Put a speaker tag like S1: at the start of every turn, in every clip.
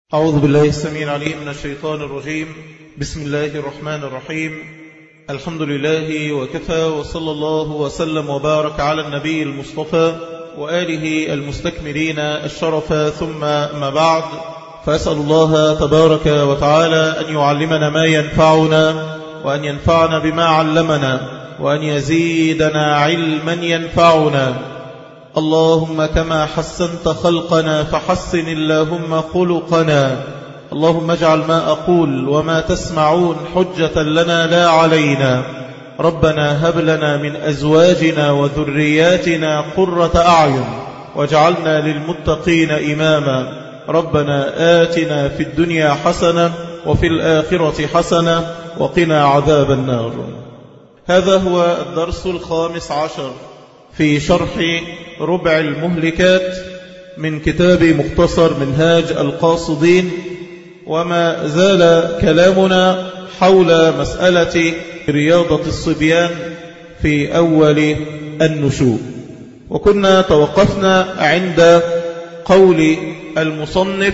S1: أعوذ بالله السميع العليم من الشيطان الرجيم بسم الله الرحمن الرحيم الحمد لله وكفى وصلى الله وسلم وبارك على النبي المصطفى وآله المستكملين الشرف ثم ما بعد فأسأل الله تبارك وتعالى أن يعلمنا ما ينفعنا وأن ينفعنا بما علمنا وأن يزيدنا علما ينفعنا اللهم كما حسنت خلقنا فحسن اللهم خلقنا اللهم اجعل ما أقول وما تسمعون حجة لنا لا علينا ربنا هب لنا من أزواجنا وذرياتنا قرة أعين واجعلنا للمتقين إماما ربنا آتنا في الدنيا حسنة وفي الآخرة حسنة وقنا عذاب النار هذا هو الدرس الخامس عشر في شرح ربع المهلكات من كتاب مختصر منهاج القاصدين وما زال كلامنا حول مسألة رياضة الصبيان في أول النشوء وكنا توقفنا عند قول المصنف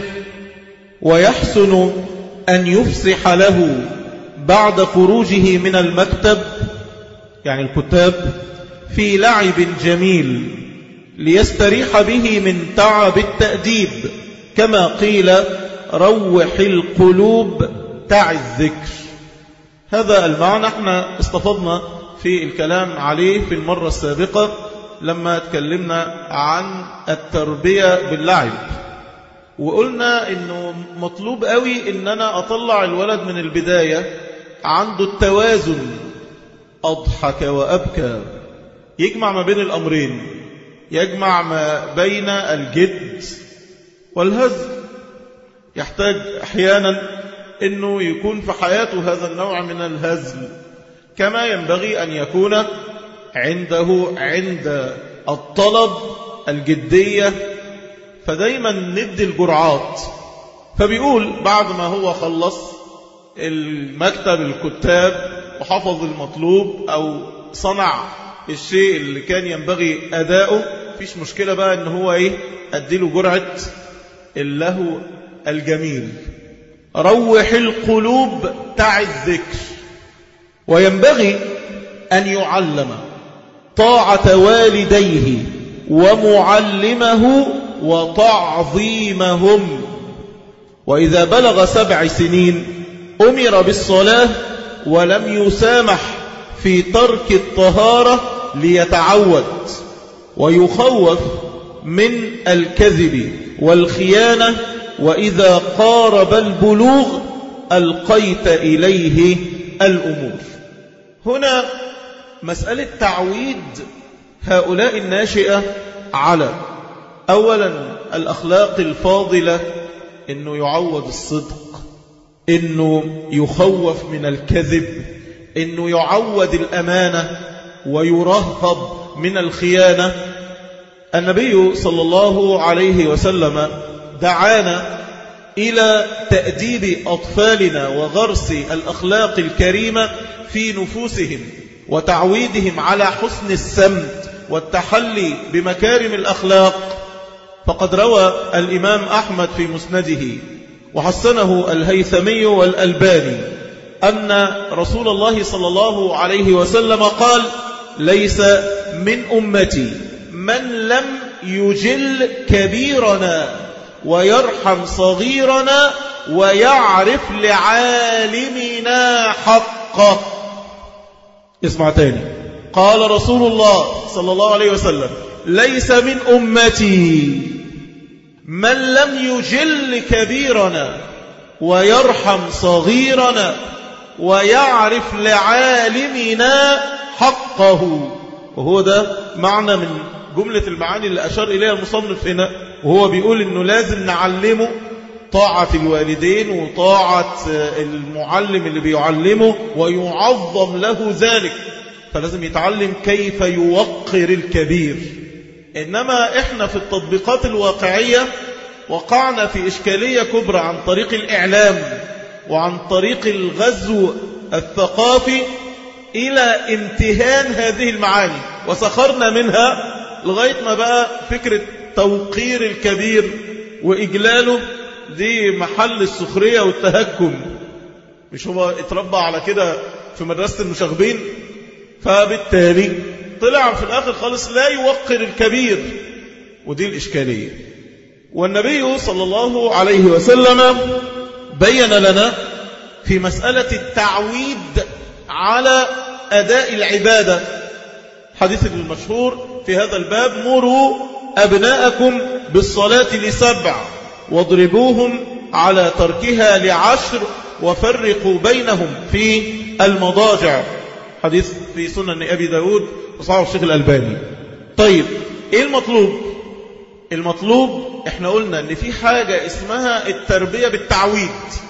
S1: ويحسن أن يفسح له بعد خروجه من المكتب يعني الكتاب في لعب جميل ليستريح به من تعب التأديب كما قيل روح القلوب تع الذكر هذا المعنى احنا استفضنا في الكلام عليه في المرة السابقة لما تكلمنا عن التربية باللعب وقلنا انه مطلوب قوي ان انا اطلع الولد من البداية عنده التوازن اضحك وابكى يجمع ما بين الأمرين يجمع ما بين الجد والهزل يحتاج أحيانا أنه يكون في حياته هذا النوع من الهزل كما ينبغي أن يكون عنده عند الطلب الجدية فدايما ندي الجرعات فبيقول بعد ما هو خلص المكتب الكتاب وحفظ المطلوب أو صنع الشيء اللي كان ينبغي أداؤه فيش مشكلة بقى ان هو ايه اديله جرعة اللهو الجميل روح القلوب تع الذكر وينبغي أن يعلم طاعة والديه ومعلمه وتعظيمهم وإذا بلغ سبع سنين أمر بالصلاة ولم يسامح في ترك الطهارة ليتعود ويخوف من الكذب والخيانة وإذا قارب البلوغ ألقيت إليه الأمور هنا مسألة تعويد هؤلاء الناشئة على أولا الأخلاق الفاضلة أنه يعود الصدق أنه يخوف من الكذب أنه يعود الأمانة ويرهب من الخيانة النبي صلى الله عليه وسلم دعانا إلى تأديب أطفالنا وغرس الأخلاق الكريمة في نفوسهم وتعويدهم على حسن السمت والتحلي بمكارم الأخلاق فقد روى الإمام أحمد في مسنده وحسنه الهيثمي والألباني أن رسول الله صلى الله عليه وسلم قال ليس من أمتي من لم يجل كبيرنا ويرحم صغيرنا ويعرف لعالمنا حقه اسمع تاني قال رسول الله صلى الله عليه وسلم ليس من أمتي من لم يجل كبيرنا ويرحم صغيرنا ويعرف لعالمنا حقه وهو ده معنى من جملة المعاني اللي أشار إليها المصنف هنا وهو بيقول إنه لازم نعلمه طاعة الوالدين وطاعة المعلم اللي بيعلمه ويعظم له ذلك فلازم يتعلم كيف يوقر الكبير إنما إحنا في التطبيقات الواقعية وقعنا في إشكالية كبرى عن طريق الإعلام وعن طريق الغزو الثقافي إلى امتهان هذه المعاني وسخرنا منها لغاية ما بقى فكرة توقير الكبير وإجلاله دي محل السخرية والتهكم مش هو اتربى على كده في مدرسة المشاغبين فبالتالي طلع في الآخر خالص لا يوقر الكبير ودي الإشكالية والنبي صلى الله عليه وسلم بين لنا في مسألة التعويد على أداء العبادة حديث المشهور في هذا الباب مروا أبناءكم بالصلاة لسبع واضربوهم على تركها لعشر وفرقوا بينهم في المضاجع حديث في سنن أبي داود وصحابه الشيخ الألباني طيب إيه المطلوب المطلوب احنا قلنا ان في حاجة اسمها التربية بالتعويد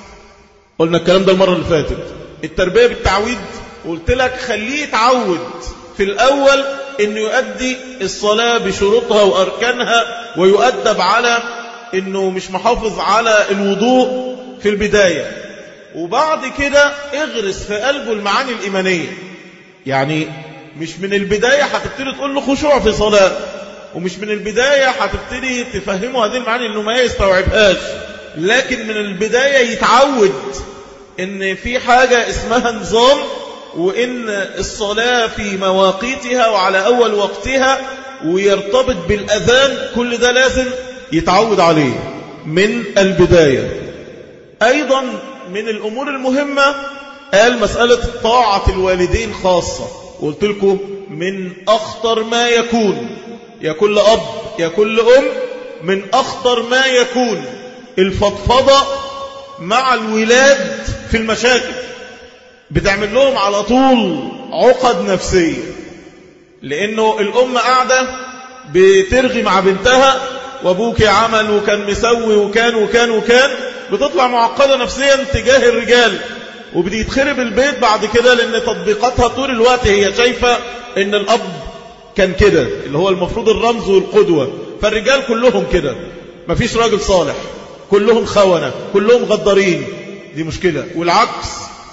S1: قلنا الكلام ده المرة اللي فاتت التربية بالتعويد قلت لك خليه يتعود في الأول انه يؤدي الصلاة بشروطها وأركانها ويؤدب على انه مش محافظ على الوضوء في البداية وبعد كده اغرس في قلبه المعاني الإيمانية يعني مش من البداية هتبتدي تقول له خشوع في صلاة ومش من البداية هتبتدي تفهمه هذه المعاني انه ما يستوعبهاش لكن من البداية يتعود ان في حاجة اسمها نظام وان الصلاة في مواقيتها وعلى اول وقتها ويرتبط بالاذان كل ده لازم يتعود عليه من البداية ايضا من الامور المهمة قال مسألة طاعة الوالدين خاصة قلت لكم من اخطر ما يكون يا كل اب يا كل ام من اخطر ما يكون الفضفضة مع الولاد في المشاكل بتعمل لهم على طول عقد نفسية لأنه الأم قاعدة بترغي مع بنتها وابوك عمل وكان مسوي وكان وكان وكان بتطلع معقدة نفسيا تجاه الرجال وبيتخرب البيت بعد كده لأن تطبيقاتها طول الوقت هي شايفة ان الأب كان كده اللي هو المفروض الرمز والقدوة فالرجال كلهم كده مفيش راجل صالح كلهم خونة كلهم غدارين دي مشكلة والعكس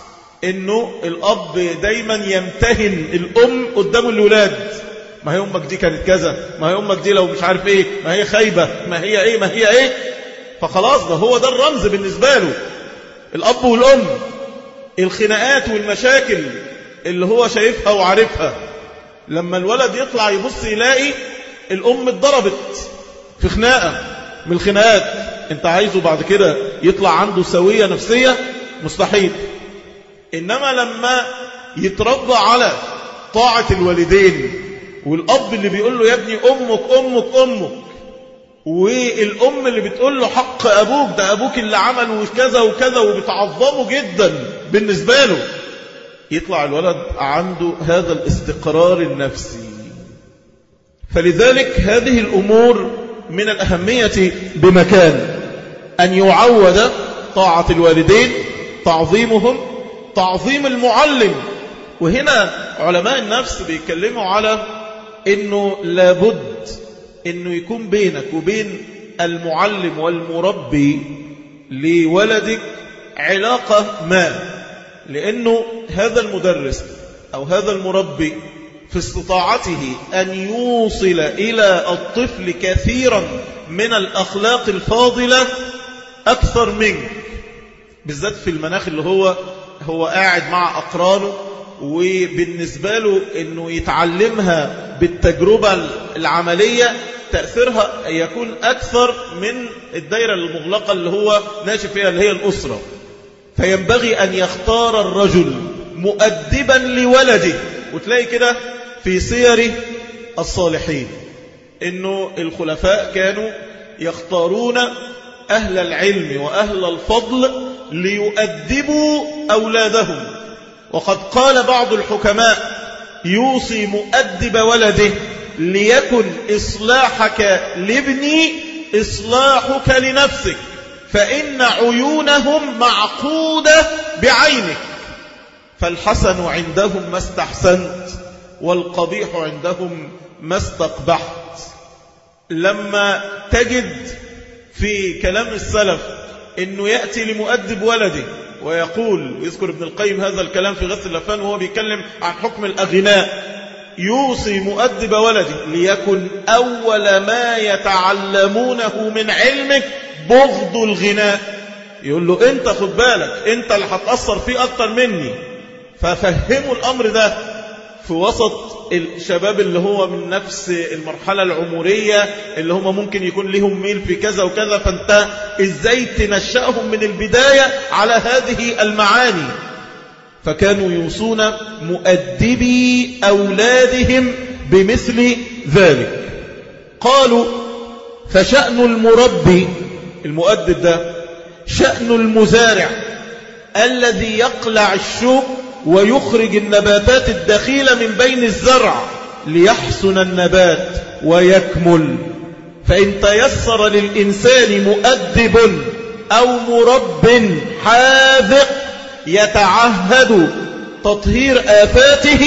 S1: انه الاب دايما يمتهن الام قدام الولاد ما هي امك دي كانت كذا ما هي امك دي لو مش عارف ايه ما هي خايبة ما هي ايه ما هي ايه فخلاص ده هو ده الرمز بالنسبة له الاب والام الخناقات والمشاكل اللي هو شايفها وعارفها لما الولد يطلع يبص يلاقي الام اتضربت في خناقة من الخناقات انت عايزه بعد كده يطلع عنده سوية نفسية مستحيل إنما لما يتربى على طاعة الوالدين والأب اللي بيقول له يا ابني أمك أمك أمك والأم اللي بتقول له حق أبوك ده أبوك اللي عمل وكذا وكذا وبتعظمه جدا بالنسبة له يطلع الولد عنده هذا الاستقرار النفسي فلذلك هذه الأمور من الأهمية بمكان أن يعود طاعة الوالدين تعظيمهم تعظيم المعلم وهنا علماء النفس بيتكلموا على انه لابد انه يكون بينك وبين المعلم والمربي لولدك علاقة ما لانه هذا المدرس او هذا المربي في استطاعته أن يوصل إلى الطفل كثيرا من الأخلاق الفاضلة أكثر منك بالذات في المناخ اللي هو هو قاعد مع أقرانه وبالنسبة له أنه يتعلمها بالتجربة العملية تأثيرها يكون أكثر من الدائرة المغلقة اللي هو ناشف فيها اللي هي الأسرة فينبغي أن يختار الرجل مؤدبا لولده وتلاقي كده في سير الصالحين انه الخلفاء كانوا يختارون اهل العلم واهل الفضل ليؤدبوا اولادهم وقد قال بعض الحكماء يوصي مؤدب ولده ليكن اصلاحك لابني اصلاحك لنفسك فان عيونهم معقوده بعينك فالحسن عندهم ما استحسنت والقبيح عندهم ما استقبحت لما تجد في كلام السلف انه يأتي لمؤدب ولده ويقول ويذكر ابن القيم هذا الكلام في غث اللفان وهو بيتكلم عن حكم الأغناء يوصي مؤدب ولده ليكن أول ما يتعلمونه من علمك بغض الغناء يقول له انت خد بالك انت اللي هتأثر فيه اكتر مني ففهموا الامر ده في وسط الشباب اللي هو من نفس المرحلة العمرية اللي هم ممكن يكون لهم ميل في كذا وكذا فانت ازاي تنشأهم من البداية على هذه المعاني فكانوا يوصون مؤدبي أولادهم بمثل ذلك قالوا فشأن المربي المؤدب ده شأن المزارع الذي يقلع الشوك ويخرج النباتات الدخيلة من بين الزرع ليحسن النبات ويكمل فإن تيسر للإنسان مؤدب أو مرب حاذق يتعهد تطهير آفاته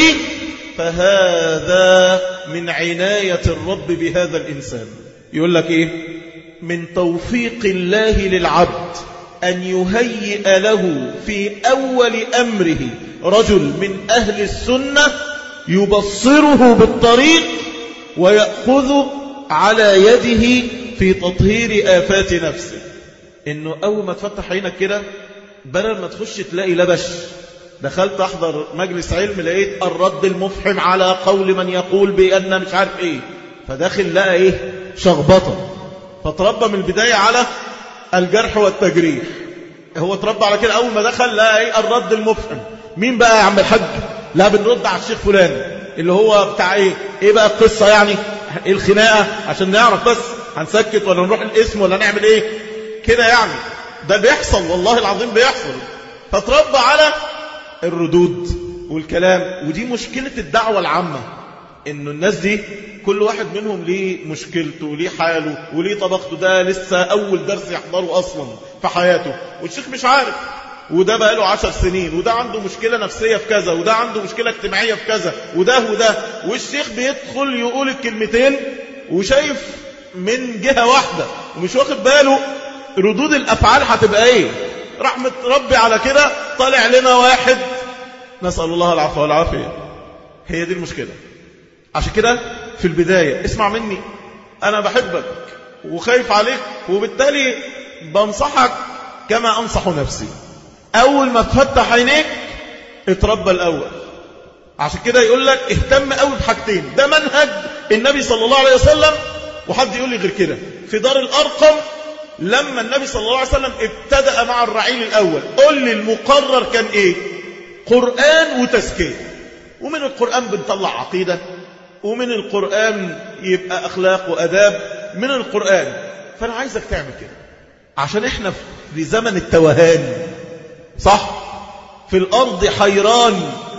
S1: فهذا من عناية الرب بهذا الإنسان يقول لك إيه من توفيق الله للعبد أن يهيئ له في أول أمره رجل من أهل السنة يبصره بالطريق ويأخذ على يده في تطهير آفات نفسه إنه أول ما تفتح عينك كده بدل ما تخش تلاقي لبش دخلت أحضر مجلس علم لقيت الرد المفحم على قول من يقول بأن مش عارف إيه فداخل لقى إيه شغبطة فتربى من البداية على الجرح والتجريح هو تربى على كده أول ما دخل لقى إيه الرد المفحم مين بقى يا عم الحاج لا بنرد على الشيخ فلان اللي هو بتاع ايه ايه بقى القصة يعني ايه الخناقة عشان نعرف بس هنسكت ولا نروح الاسم ولا نعمل ايه كده يعني ده بيحصل والله العظيم بيحصل فتربى على الردود والكلام ودي مشكلة الدعوة العامة انه الناس دي كل واحد منهم ليه مشكلته وليه حاله وليه طبقته ده لسه اول درس يحضره اصلا في حياته والشيخ مش عارف وده بقى له عشر سنين وده عنده مشكلة نفسية في كذا وده عنده مشكلة اجتماعية في كذا وده وده والشيخ بيدخل يقول الكلمتين وشايف من جهة واحدة ومش واخد باله ردود الأفعال هتبقى ايه راح متربي على كده طالع لنا واحد نسأل الله العفو والعافية هي دي المشكلة عشان كده في البداية اسمع مني أنا بحبك وخايف عليك وبالتالي بنصحك كما أنصح نفسي أول ما تفتح عينيك اتربى الأول عشان كده يقول لك اهتم قوي بحاجتين ده منهج النبي صلى الله عليه وسلم وحد يقول لي غير كده في دار الأرقم لما النبي صلى الله عليه وسلم ابتدأ مع الرعيل الأول قل لي المقرر كان ايه قرآن وتزكية ومن القرآن بنطلع عقيدة ومن القرآن يبقى أخلاق وأداب من القرآن فأنا عايزك تعمل كده عشان احنا في زمن التوهان صح في الأرض حيران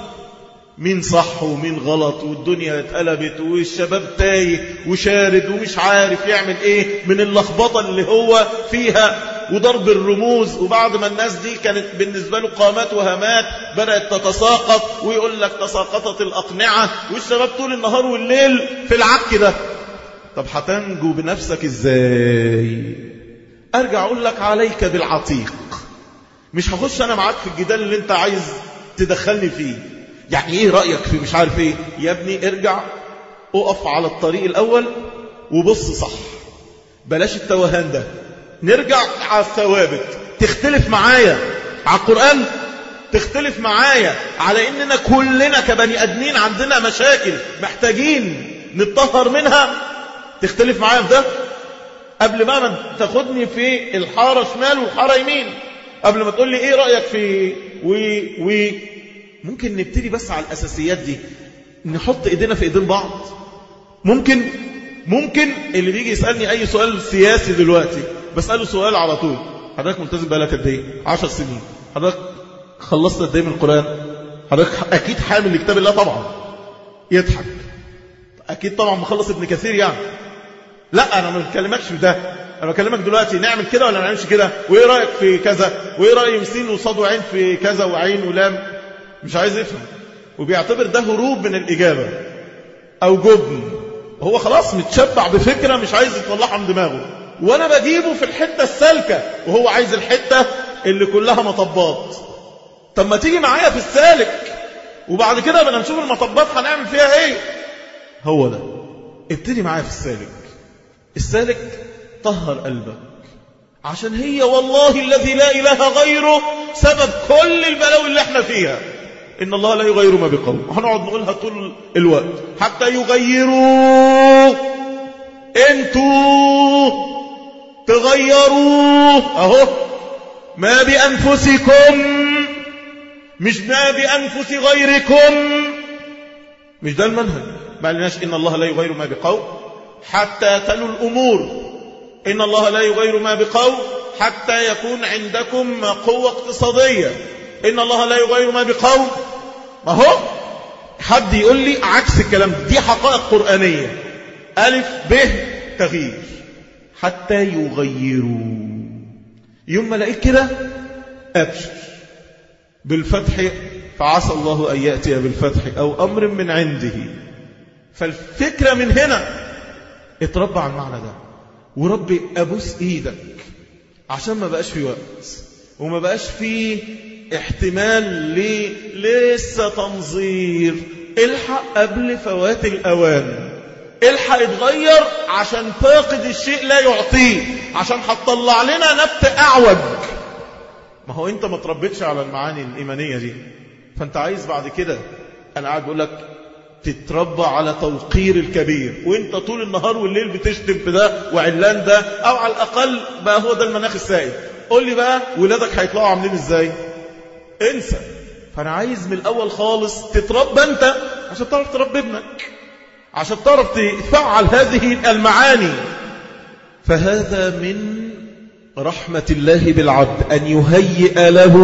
S1: مين صح ومين غلط والدنيا اتقلبت والشباب تايه وشارد ومش عارف يعمل ايه من اللخبطة اللي هو فيها وضرب الرموز وبعد ما الناس دي كانت بالنسبة له قامات وهمات بدأت تتساقط ويقول لك تساقطت الأقنعة والشباب طول النهار والليل في العك ده طب هتنجو بنفسك ازاي ارجع اقول لك عليك بالعتيق مش هخش انا معاك في الجدال اللي انت عايز تدخلني فيه يعني ايه رأيك في مش عارف ايه يا ابني ارجع اقف على الطريق الاول وبص صح بلاش التوهان ده نرجع على الثوابت تختلف معايا على القرآن تختلف معايا على اننا كلنا كبني ادمين عندنا مشاكل محتاجين نتطهر منها تختلف معايا في ده قبل ما تاخدني في الحارة شمال والحارة يمين قبل ما تقول لي ايه رأيك في و و ممكن نبتدي بس على الأساسيات دي نحط ايدينا في ايدين بعض ممكن ممكن اللي بيجي يسألني اي سؤال سياسي دلوقتي بسأله سؤال على طول حضرتك ملتزم بقالك قد ايه 10 سنين حضرتك خلصت قد ايه من القرآن حضرتك اكيد حامل لكتاب الله طبعا يضحك اكيد طبعا مخلص ابن كثير يعني لا انا ما بكلمكش في ده انا بكلمك دلوقتي نعمل كده ولا ما نعملش كده وايه رايك في كذا وايه راي سين وصاد وعين في كذا وعين ولام مش عايز يفهم وبيعتبر ده هروب من الاجابه او جبن هو خلاص متشبع بفكره مش عايز يطلعها من دماغه وانا بجيبه في الحته السالكه وهو عايز الحته اللي كلها مطبات طب ما تيجي معايا في السالك وبعد كده بدنا نشوف المطبات هنعمل فيها ايه هو ده ابتدي معايا في السالك السالك طهر قلبك عشان هي والله الذي لا إله غيره سبب كل البلاوي اللي احنا فيها إن الله لا يغير ما بقوم هنقعد نقولها طول الوقت حتى يغيروا انتوا تغيروا اهو ما بأنفسكم مش ما بأنفس غيركم مش ده المنهج ما قالناش إن الله لا يغير ما بقوم حتى تلوا الأمور إن الله لا يغير ما بقوم حتى يكون عندكم قوة اقتصادية إن الله لا يغير ما بقوم ما هو حد يقول لي عكس الكلام ده دي حقائق قرآنية ألف ب تغيير حتى يغيروا يوم ما لقيت كده أبشر بالفتح فعسى الله أن يأتي بالفتح أو أمر من عنده فالفكرة من هنا اتربى على المعنى ده وربي أبوس إيدك عشان ما بقاش في وقت وما بقاش في احتمال لي لسه تنظير الحق قبل فوات الأوان الحق يتغير عشان فاقد الشيء لا يعطيه عشان هتطلع لنا نبت أعوج ما هو انت ما تربيتش على المعاني الإيمانية دي فانت عايز بعد كده انا قاعد بقول لك تتربى على توقير الكبير وانت طول النهار والليل بتشتم في ده وعلان ده او على الاقل بقى هو ده المناخ السائد قول لي بقى ولادك هيطلعوا عاملين ازاي انسى فانا عايز من الاول خالص تتربى انت عشان تعرف تربي ابنك عشان تعرف تفعل هذه المعاني فهذا من رحمة الله بالعبد أن يهيئ له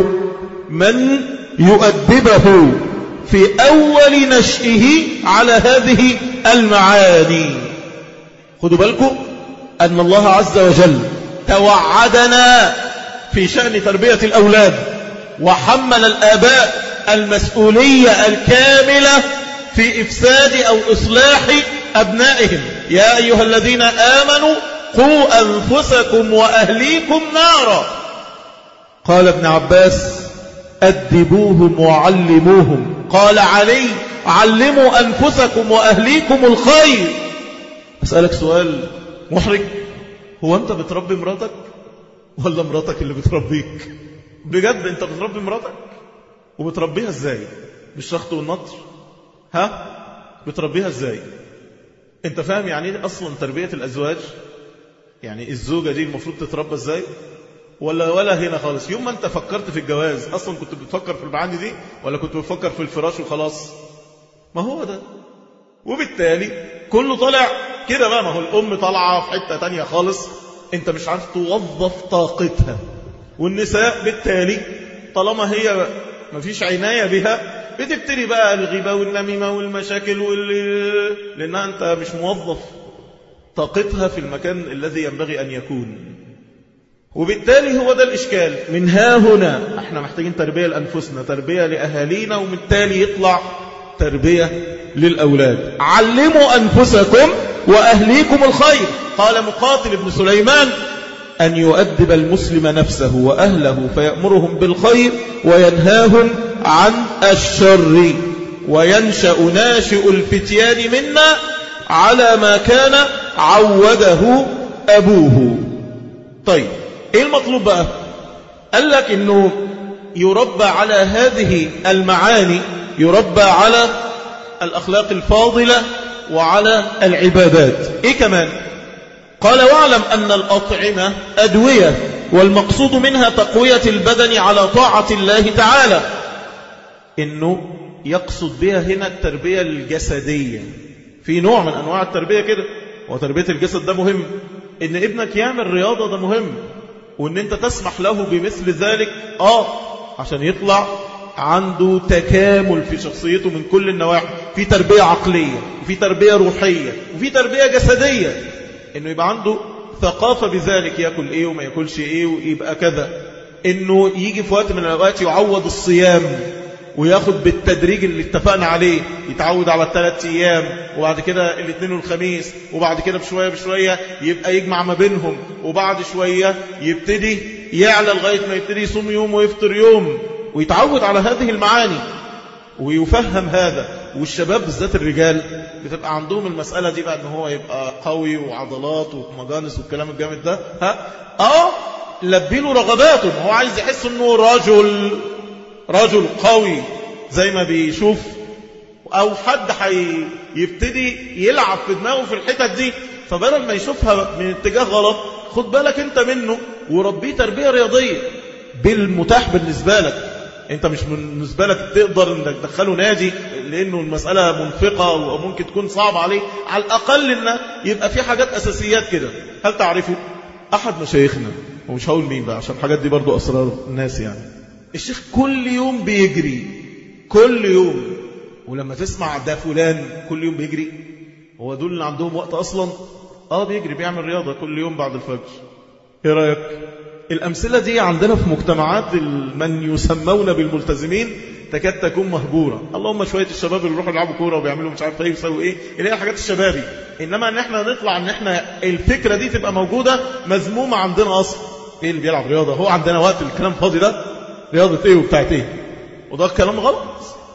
S1: من يؤدبه في أول نشئه على هذه المعاني خذوا بالكم أن الله عز وجل توعدنا في شأن تربية الأولاد وحمل الآباء المسؤولية الكاملة في إفساد أو إصلاح أبنائهم يا أيها الذين آمنوا قوا أنفسكم وأهليكم نارا قال ابن عباس أدبوهم وعلموهم قال علي علموا أنفسكم وأهليكم الخير أسألك سؤال محرج هو أنت بتربي مراتك ولا مراتك اللي بتربيك بجد أنت بتربي مراتك وبتربيها إزاي بالشخط والنطر ها بتربيها إزاي أنت فاهم يعني ايه أصلا تربية الأزواج يعني الزوجة دي المفروض تتربى إزاي ولا ولا هنا خالص يوم ما انت فكرت في الجواز اصلا كنت بتفكر في المعاني دي ولا كنت بتفكر في الفراش وخلاص ما هو ده وبالتالي كله طالع كده بقى ما هو الام طالعه في حته تانية خالص انت مش عارف توظف طاقتها والنساء بالتالي طالما هي ما فيش عنايه بها بتبتدي بقى الغيبه والنميمه والمشاكل وال... لانها انت مش موظف طاقتها في المكان الذي ينبغي ان يكون وبالتالي هو ده الإشكال من ها هنا احنا محتاجين تربية لأنفسنا تربية لأهالينا وبالتالي يطلع تربية للأولاد علموا أنفسكم وأهليكم الخير قال مقاتل ابن سليمان أن يؤدب المسلم نفسه وأهله فيأمرهم بالخير وينهاهم عن الشر وينشأ ناشئ الفتيان منا على ما كان عوده أبوه طيب ايه المطلوب بقى قال لك انه يربى على هذه المعاني يربى على الاخلاق الفاضلة وعلى العبادات ايه كمان قال واعلم ان الاطعمة ادوية والمقصود منها تقوية البدن على طاعة الله تعالى انه يقصد بها هنا التربية الجسدية في نوع من انواع التربية كده وتربية الجسد ده مهم ان ابنك يعمل رياضة ده مهم وان انت تسمح له بمثل ذلك اه عشان يطلع عنده تكامل في شخصيته من كل النواحي في تربية عقلية وفي تربية روحية وفي تربية جسدية انه يبقى عنده ثقافة بذلك يأكل ايه وما يأكلش ايه ويبقى كذا انه يجي في وقت من الاوقات يعوض الصيام وياخد بالتدريج اللي اتفقنا عليه يتعود على الثلاث ايام وبعد كده الاثنين والخميس وبعد كده بشوية بشوية يبقى يجمع ما بينهم وبعد شوية يبتدي يعلى لغاية ما يبتدي يصوم يوم ويفطر يوم ويتعود على هذه المعاني ويفهم هذا والشباب بالذات الرجال بتبقى عندهم المسألة دي بقى ان هو يبقى قوي وعضلات ومجانس والكلام الجامد ده ها اه لبي له رغباته هو عايز يحس انه رجل رجل قوي زي ما بيشوف او حد هيبتدي يلعب في دماغه في الحتت دي فبدل ما يشوفها من اتجاه غلط خد بالك انت منه وربيه تربيه رياضيه بالمتاح بالنسبه لك انت مش بالنسبه لك تقدر انك تدخله نادي لانه المساله منفقه وممكن تكون صعبه عليه على الاقل ان يبقى في حاجات اساسيات كده هل تعرفوا احد مشايخنا ومش هقول مين بقى عشان الحاجات دي برضو اسرار الناس يعني الشيخ كل يوم بيجري كل يوم ولما تسمع ده فلان كل يوم بيجري هو دول اللي عندهم وقت اصلا اه بيجري بيعمل رياضه كل يوم بعد الفجر ايه رايك الأمثلة دي عندنا في مجتمعات من يسمون بالملتزمين تكاد تكون مهجورة اللهم شوية الشباب اللي يروحوا يلعبوا كورة وبيعملوا مش عارف ايه ويسووا ايه اللي هي الحاجات الشبابي انما ان احنا نطلع ان احنا الفكرة دي تبقى موجودة مذمومة عندنا اصلا ايه اللي بيلعب رياضة هو عندنا وقت الكلام فاضي ده رياضة ايه وبتاعت ايه وده كلام غلط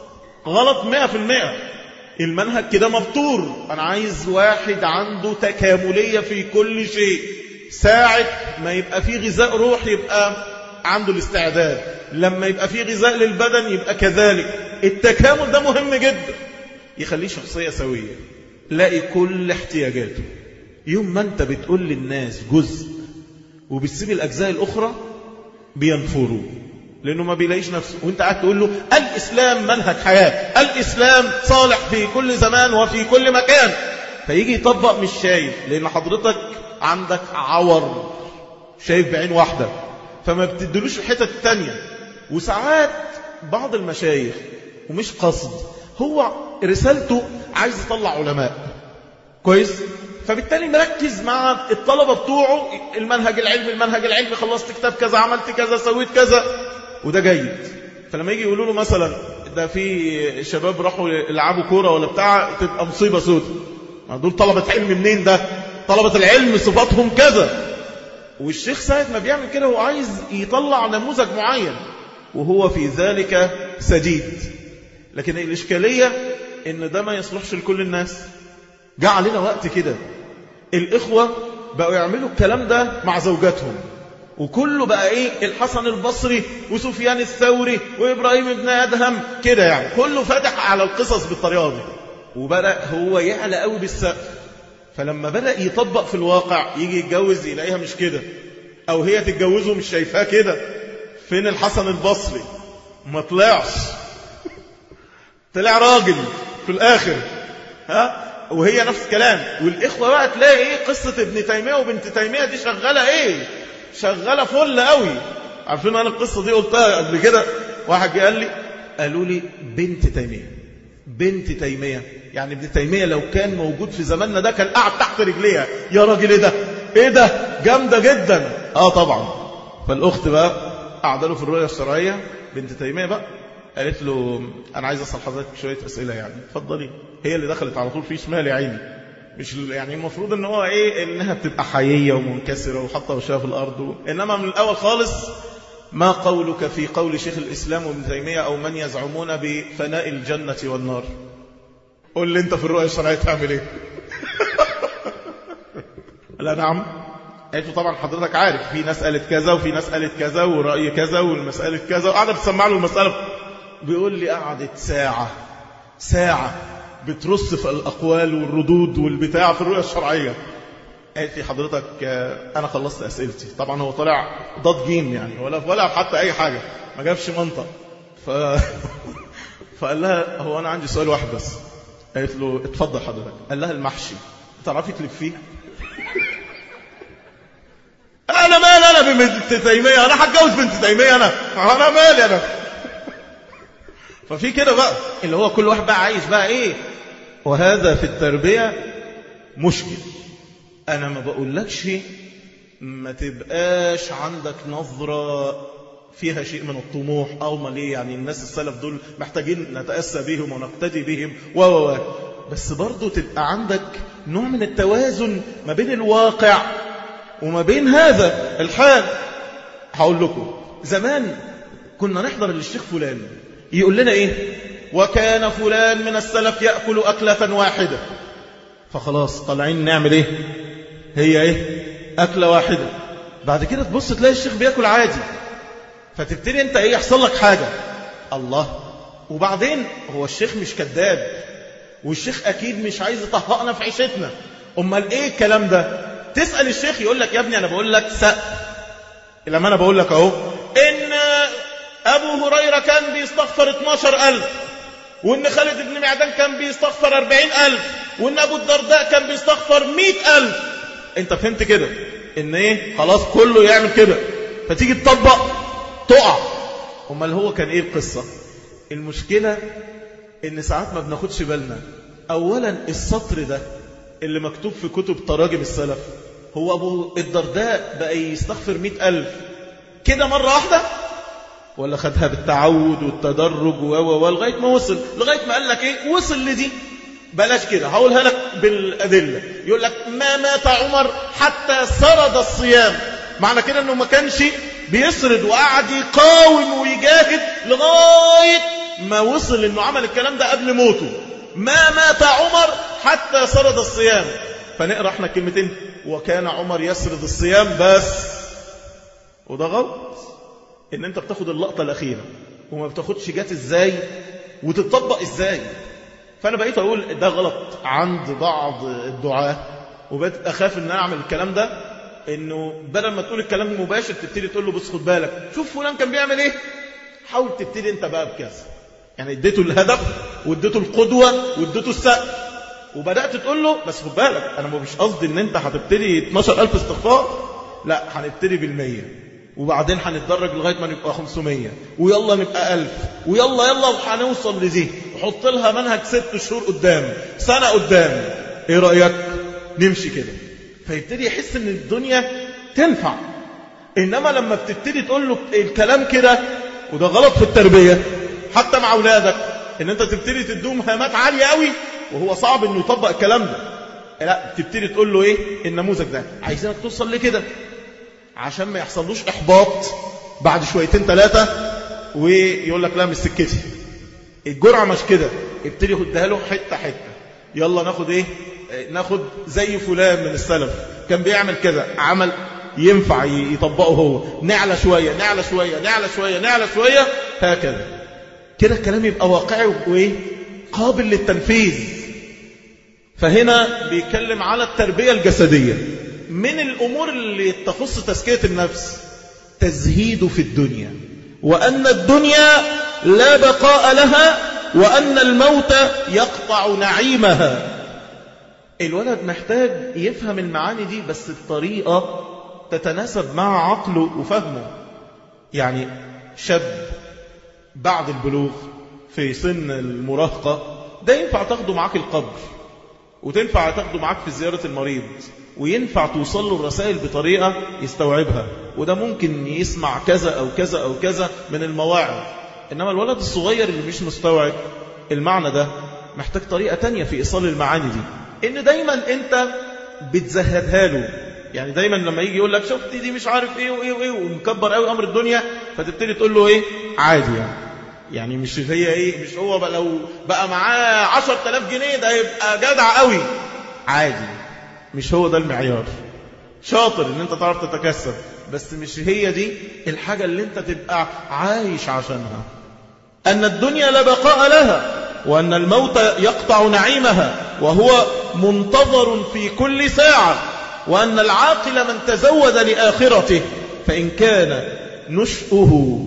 S1: غلط مئة في المئة المنهج كده مبتور انا عايز واحد عنده تكاملية في كل شيء ساعة ما يبقى فيه غذاء روح يبقى عنده الاستعداد لما يبقى فيه غذاء للبدن يبقى كذلك التكامل ده مهم جدا يخليه شخصية سوية لاقي كل احتياجاته يوم ما انت بتقول للناس جزء وبتسيب الأجزاء الأخرى بينفروا لأنه ما بيلاقيش نفسه وانت قاعد تقول له الإسلام منهج حياة الإسلام صالح في كل زمان وفي كل مكان فيجي يطبق مش شايف لأن حضرتك عندك عور شايف بعين واحدة فما بتدلوش الحتة التانية وساعات بعض المشايخ ومش قصد هو رسالته عايز يطلع علماء كويس فبالتالي مركز مع الطلبة بتوعه المنهج العلمي المنهج العلمي خلصت كتاب كذا عملت كذا سويت كذا وده جيد فلما يجي يقولوا له مثلا ده في شباب راحوا يلعبوا كورة ولا بتاع تبقى مصيبة سودة دول طلبة علم منين ده طلبة العلم صفاتهم كذا والشيخ ساعة ما بيعمل كده هو عايز يطلع نموذج معين وهو في ذلك سديد لكن الإشكالية إن ده ما يصلحش لكل الناس جاء علينا وقت كده الإخوة بقوا يعملوا الكلام ده مع زوجاتهم وكله بقى ايه الحسن البصري وسفيان الثوري وإبراهيم ابن أدهم كده يعني كله فتح على القصص بالطريقة دي وبدأ هو يعلى قوي بالسقف فلما بدأ يطبق في الواقع يجي يتجوز يلاقيها مش كده أو هي تتجوزه مش شايفاه كده فين الحسن البصري ما طلعش طلع راجل في الآخر ها وهي نفس الكلام والإخوة بقى تلاقي إيه قصة ابن تيمية وبنت تيمية دي شغالة إيه شغالة فل قوي عارفين أنا القصة دي قلتها قبل كده واحد جه قال لي قالوا لي بنت تيمية بنت تيمية يعني ابن تيمية لو كان موجود في زماننا ده كان قاعد تحت رجليها يا راجل ايه ده ايه ده جامدة جدا اه طبعا فالاخت بقى قاعده له في الرؤية الشرعية بنت تيمية بقى قالت له انا عايز اسال حضرتك شوية اسئلة يعني اتفضلي هي اللي دخلت على طول في شمال يا عيني مش يعني المفروض ان هو ايه انها بتبقى حيية ومنكسرة وحاطه وشها في الارض و... انما من الاول خالص ما قولك في قول شيخ الاسلام وابن تيمية او من يزعمون بفناء الجنة والنار قول لي انت في الرؤية الشرعية تعمل ايه لا نعم قالت له طبعا حضرتك عارف في ناس قالت كذا وفي ناس قالت كذا ورأي كذا والمسألة كذا وقعدت تسمع له المسألة بيقول لي قعدت ساعة ساعة بترص في الأقوال والردود والبتاع في الرؤية الشرعية قالت لي حضرتك أنا خلصت أسئلتي طبعا هو طلع ضاد جيم يعني ولا ولا حتى أي حاجة ما جابش منطق ف... فقال لها هو أنا عندي سؤال واحد بس قالت له اتفضل حضرتك قال لها المحشي تعرفي تلفيه انا مالي انا بنت تيميه انا هتجوز بنت تيميه انا انا مالي انا ففي كده بقى اللي هو كل واحد بقى عايش بقى ايه وهذا في التربيه مشكل انا ما بقولكش ما تبقاش عندك نظره فيها شيء من الطموح أو ما ليه يعني الناس السلف دول محتاجين نتأسى بهم ونقتدي بهم و و بس برضو تبقى عندك نوع من التوازن ما بين الواقع وما بين هذا الحال هقول لكم زمان كنا نحضر للشيخ فلان يقول لنا ايه وكان فلان من السلف يأكل أكلة واحدة فخلاص طالعين نعمل ايه هي ايه أكلة واحدة بعد كده تبص تلاقي الشيخ بيأكل عادي فتبتدي انت ايه يحصل لك حاجة الله وبعدين هو الشيخ مش كذاب والشيخ اكيد مش عايز يطهقنا في عيشتنا امال ايه الكلام ده تسأل الشيخ يقول لك يا ابني انا بقول لك سقف لما انا بقول لك اهو ان ابو هريرة كان بيستغفر 12000 وان خالد بن معدان كان بيستغفر 40000 وان ابو الدرداء كان بيستغفر 100000 انت فهمت كده ان ايه خلاص كله يعمل كده فتيجي تطبق تقع امال هو كان ايه القصة المشكلة ان ساعات ما بناخدش بالنا اولا السطر ده اللي مكتوب في كتب تراجم السلف هو ابو الدرداء بقى يستغفر مئة الف كده مرة واحدة ولا خدها بالتعود والتدرج و و لغاية ما وصل لغاية ما قال لك ايه وصل لدي بلاش كده هقولها لك بالأدلة يقول لك ما مات عمر حتى سرد الصيام معنى كده انه ما كانش بيسرد وقعد يقاوم ويجاهد لغاية ما وصل انه عمل الكلام ده قبل موته ما مات عمر حتى سرد الصيام فنقرأ احنا كلمتين وكان عمر يسرد الصيام بس وده غلط ان انت بتاخد اللقطة الاخيرة وما بتاخدش جات ازاي وتطبق ازاي فانا بقيت اقول ده غلط عند بعض الدعاة وبقيت اخاف ان انا اعمل الكلام ده انه بدل ما تقول الكلام مباشر تبتدي تقول له بص خد بالك شوف فلان كان بيعمل ايه حاول تبتدي انت بقى بكذا يعني اديته الهدف واديته القدوة واديته السقف وبدأت تقول له بس خد بالك انا مش قصدي ان انت هتبتدي 12000 استغفار لا هنبتدي بالمية وبعدين هنتدرج لغاية ما نبقى 500 ويلا نبقى 1000 ويلا يلا وهنوصل لدي وحط لها منهج ست شهور قدام سنة قدام ايه رأيك نمشي كده فيبتدي يحس ان الدنيا تنفع انما لما بتبتدي تقول له الكلام كده وده غلط في التربية حتى مع اولادك ان انت تبتدي تدوم هامات عالية قوي وهو صعب انه يطبق الكلام ده لا تبتدي تقول له ايه النموذج ده عايزينك توصل لكده عشان ما يحصلوش احباط بعد شويتين ثلاثة ويقول لك لا مش سكتي الجرعة مش كده ابتدي خدها له حتة حتة يلا ناخد ايه ناخد زي فلان من السلف كان بيعمل كده عمل ينفع يطبقه هو نعلى شوية نعلى شوية نعلى شوية نعلى شوية هكذا كده الكلام يبقى واقعي وايه قابل للتنفيذ فهنا بيتكلم على التربية الجسدية من الأمور اللي تخص تزكية النفس تزهيد في الدنيا وأن الدنيا لا بقاء لها وأن الموت يقطع نعيمها الولد محتاج يفهم المعاني دي بس بطريقة تتناسب مع عقله وفهمه يعني شاب بعد البلوغ في سن المراهقة ده ينفع تاخده معاك القبر وتنفع تاخده معاك في زيارة المريض وينفع توصل له الرسائل بطريقة يستوعبها وده ممكن يسمع كذا أو كذا أو كذا من المواعظ إنما الولد الصغير اللي مش مستوعب المعنى ده محتاج طريقة تانية في إيصال المعاني دي إن دايما أنت بتزهدها له يعني دايما لما يجي يقول لك شفت دي مش عارف ايه وايه وايه ومكبر قوي امر الدنيا فتبتدي تقول له ايه عادي يعني يعني مش هي ايه مش هو بقى لو بقى معاه 10000 جنيه ده يبقى جدع قوي عادي مش هو ده المعيار شاطر ان انت تعرف تتكسب بس مش هي دي الحاجة اللي انت تبقى عايش عشانها ان الدنيا لا بقاء لها وان الموت يقطع نعيمها وهو منتظر في كل ساعة وأن العاقل من تزود لآخرته فإن كان نشأه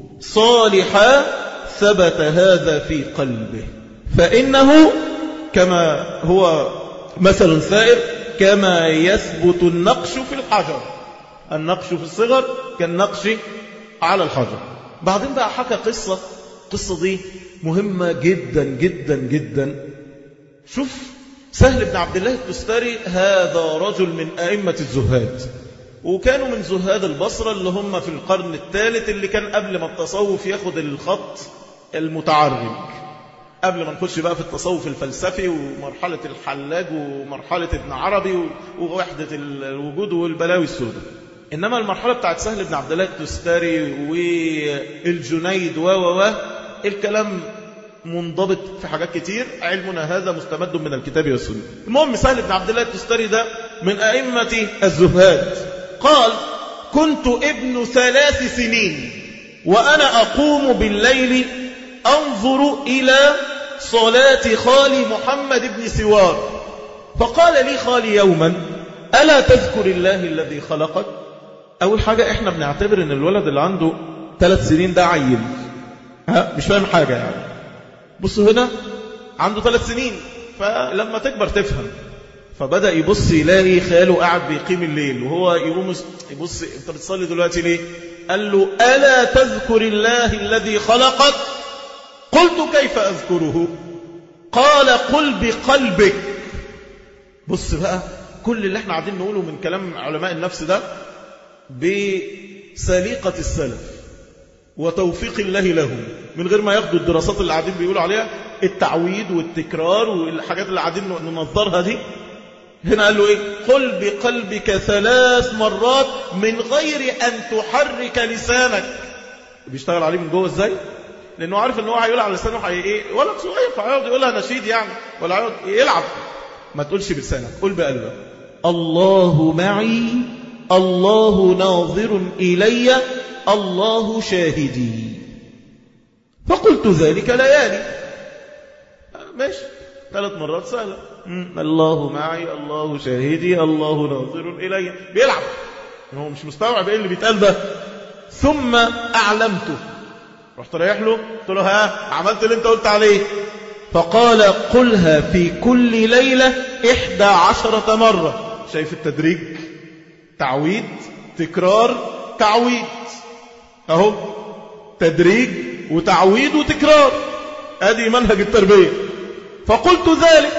S1: صالحا ثبت هذا في قلبه فإنه كما هو مثل سائر كما يثبت النقش في الحجر النقش في الصغر كالنقش على الحجر بعدين بقى حكى قصة قصة دي مهمة جدا جدا جدا شوف سهل بن عبد الله التستري هذا رجل من أئمة الزهاد وكانوا من زهاد البصرة اللي هم في القرن الثالث اللي كان قبل ما التصوف ياخد الخط المتعرج قبل ما نخش بقى في التصوف الفلسفي ومرحلة الحلاج ومرحلة ابن عربي ووحدة الوجود والبلاوي السوداء إنما المرحلة بتاعت سهل بن عبد الله التستري والجنيد و و الكلام منضبط في حاجات كتير علمنا هذا مستمد من الكتاب والسنة المهم سهل بن عبد الله التستري ده من أئمة الزهاد قال كنت ابن ثلاث سنين وأنا أقوم بالليل أنظر إلى صلاة خالي محمد بن سوار فقال لي خالي يوما ألا تذكر الله الذي خلقك أول حاجة إحنا بنعتبر أن الولد اللي عنده ثلاث سنين ده عيل ها مش فاهم حاجة يعني بصوا هنا عنده ثلاث سنين فلما تكبر تفهم فبدأ يبص يلاقي خاله قاعد بيقيم الليل وهو يقوم يبص انت بتصلي دلوقتي ليه قال له ألا تذكر الله الذي خلقك قلت كيف أذكره قال قل بقلبك بص بقى كل اللي احنا قاعدين نقوله من كلام علماء النفس ده بسليقة السلف وتوفيق الله لهم من غير ما ياخدوا الدراسات اللي قاعدين بيقولوا عليها التعويد والتكرار والحاجات اللي قاعدين ننظرها دي هنا قال له ايه قل بقلبك ثلاث مرات من غير ان تحرك لسانك بيشتغل عليه من جوه ازاي لانه عارف ان هو هيقول على لسانه هي ايه ولد صغير فهيقعد يقولها نشيد يعني ولا هيقعد يلعب ما تقولش بلسانك قل بقلبك الله معي الله ناظر الي الله شاهدي فقلت ذلك ليالي ماشي ثلاث مرات سهلة الله معي الله شاهدي الله ناظر إلي بيلعب هو مش مستوعب ايه اللي بيتقال ده ثم أعلمته رحت رايح له قلت له ها عملت اللي انت قلت عليه فقال قلها في كل ليلة إحدى عشرة مرة شايف التدريج تعويد تكرار تعويد اهو تدريج وتعويد وتكرار ادي منهج التربية فقلت ذلك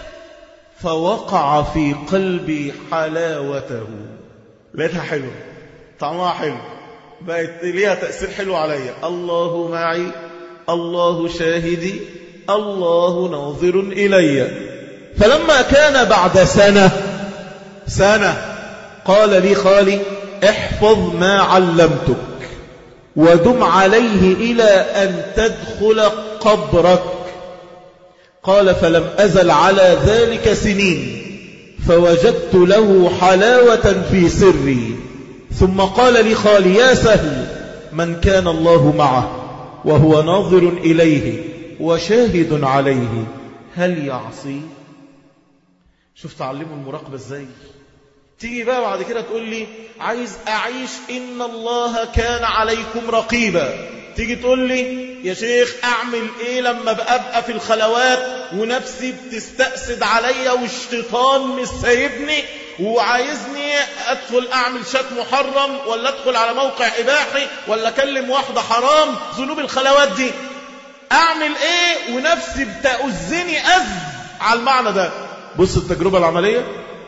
S1: فوقع في قلبي حلاوته لقيتها حلوة طعمها حلو بقت ليها تأثير حلو عليا الله معي الله شاهدي الله ناظر إلي فلما كان بعد سنة سنة قال لي خالي احفظ ما علمتك ودم عليه إلى أن تدخل قبرك قال فلم أزل على ذلك سنين فوجدت له حلاوة في سري ثم قال لي خالي يا سهل من كان الله معه وهو ناظر إليه وشاهد عليه هل يعصي شوف تعلموا المراقبة ازاي تيجي بقى بعد كده تقول لي عايز أعيش إن الله كان عليكم رقيبا تيجي تقول لي يا شيخ أعمل إيه لما بأبقى في الخلوات ونفسي بتستأسد عليا والشيطان مش سايبني وعايزني أدخل أعمل شات محرم ولا أدخل على موقع إباحي ولا أكلم واحدة حرام ذنوب الخلوات دي أعمل إيه ونفسي بتأذني أذ على المعنى ده بص التجربة العملية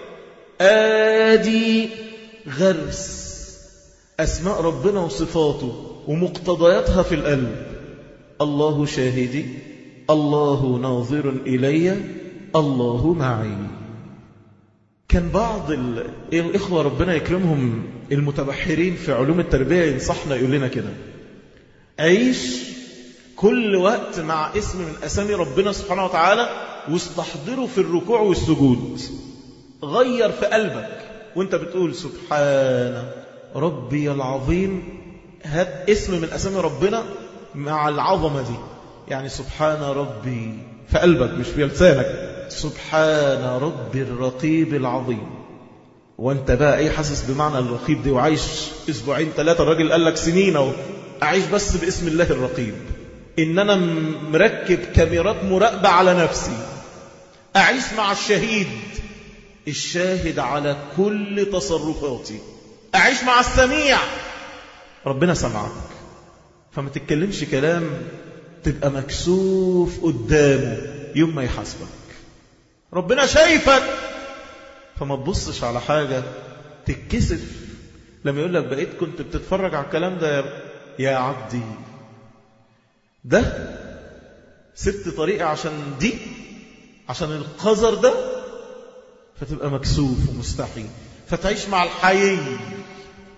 S1: آدي غرس أسماء ربنا وصفاته ومقتضياتها في القلب الله شاهدي الله ناظر إلي الله معي كان بعض الإخوة ربنا يكرمهم المتبحرين في علوم التربية ينصحنا يقول لنا كده عيش كل وقت مع اسم من أسامي ربنا سبحانه وتعالى واستحضره في الركوع والسجود غير في قلبك وانت بتقول سبحان ربي العظيم هات اسم من أسامي ربنا مع العظمة دي يعني سبحان ربي في قلبك مش في لسانك سبحان ربي الرقيب العظيم وانت بقى ايه حاسس بمعنى الرقيب دي وعايش اسبوعين ثلاثة الراجل قال لك سنين اهو اعيش بس باسم الله الرقيب ان انا مركب كاميرات مراقبة على نفسي اعيش مع الشهيد الشاهد على كل تصرفاتي أعيش مع السميع ربنا سمعك فما تتكلمش كلام تبقى مكسوف قدامه يوم ما يحاسبك ربنا شايفك فما تبصش على حاجة تتكسف لما يقول لك بقيت كنت بتتفرج على الكلام ده يا عبدي ده سبت طريقي عشان دي عشان القذر ده فتبقى مكسوف ومستحي فتعيش مع الحي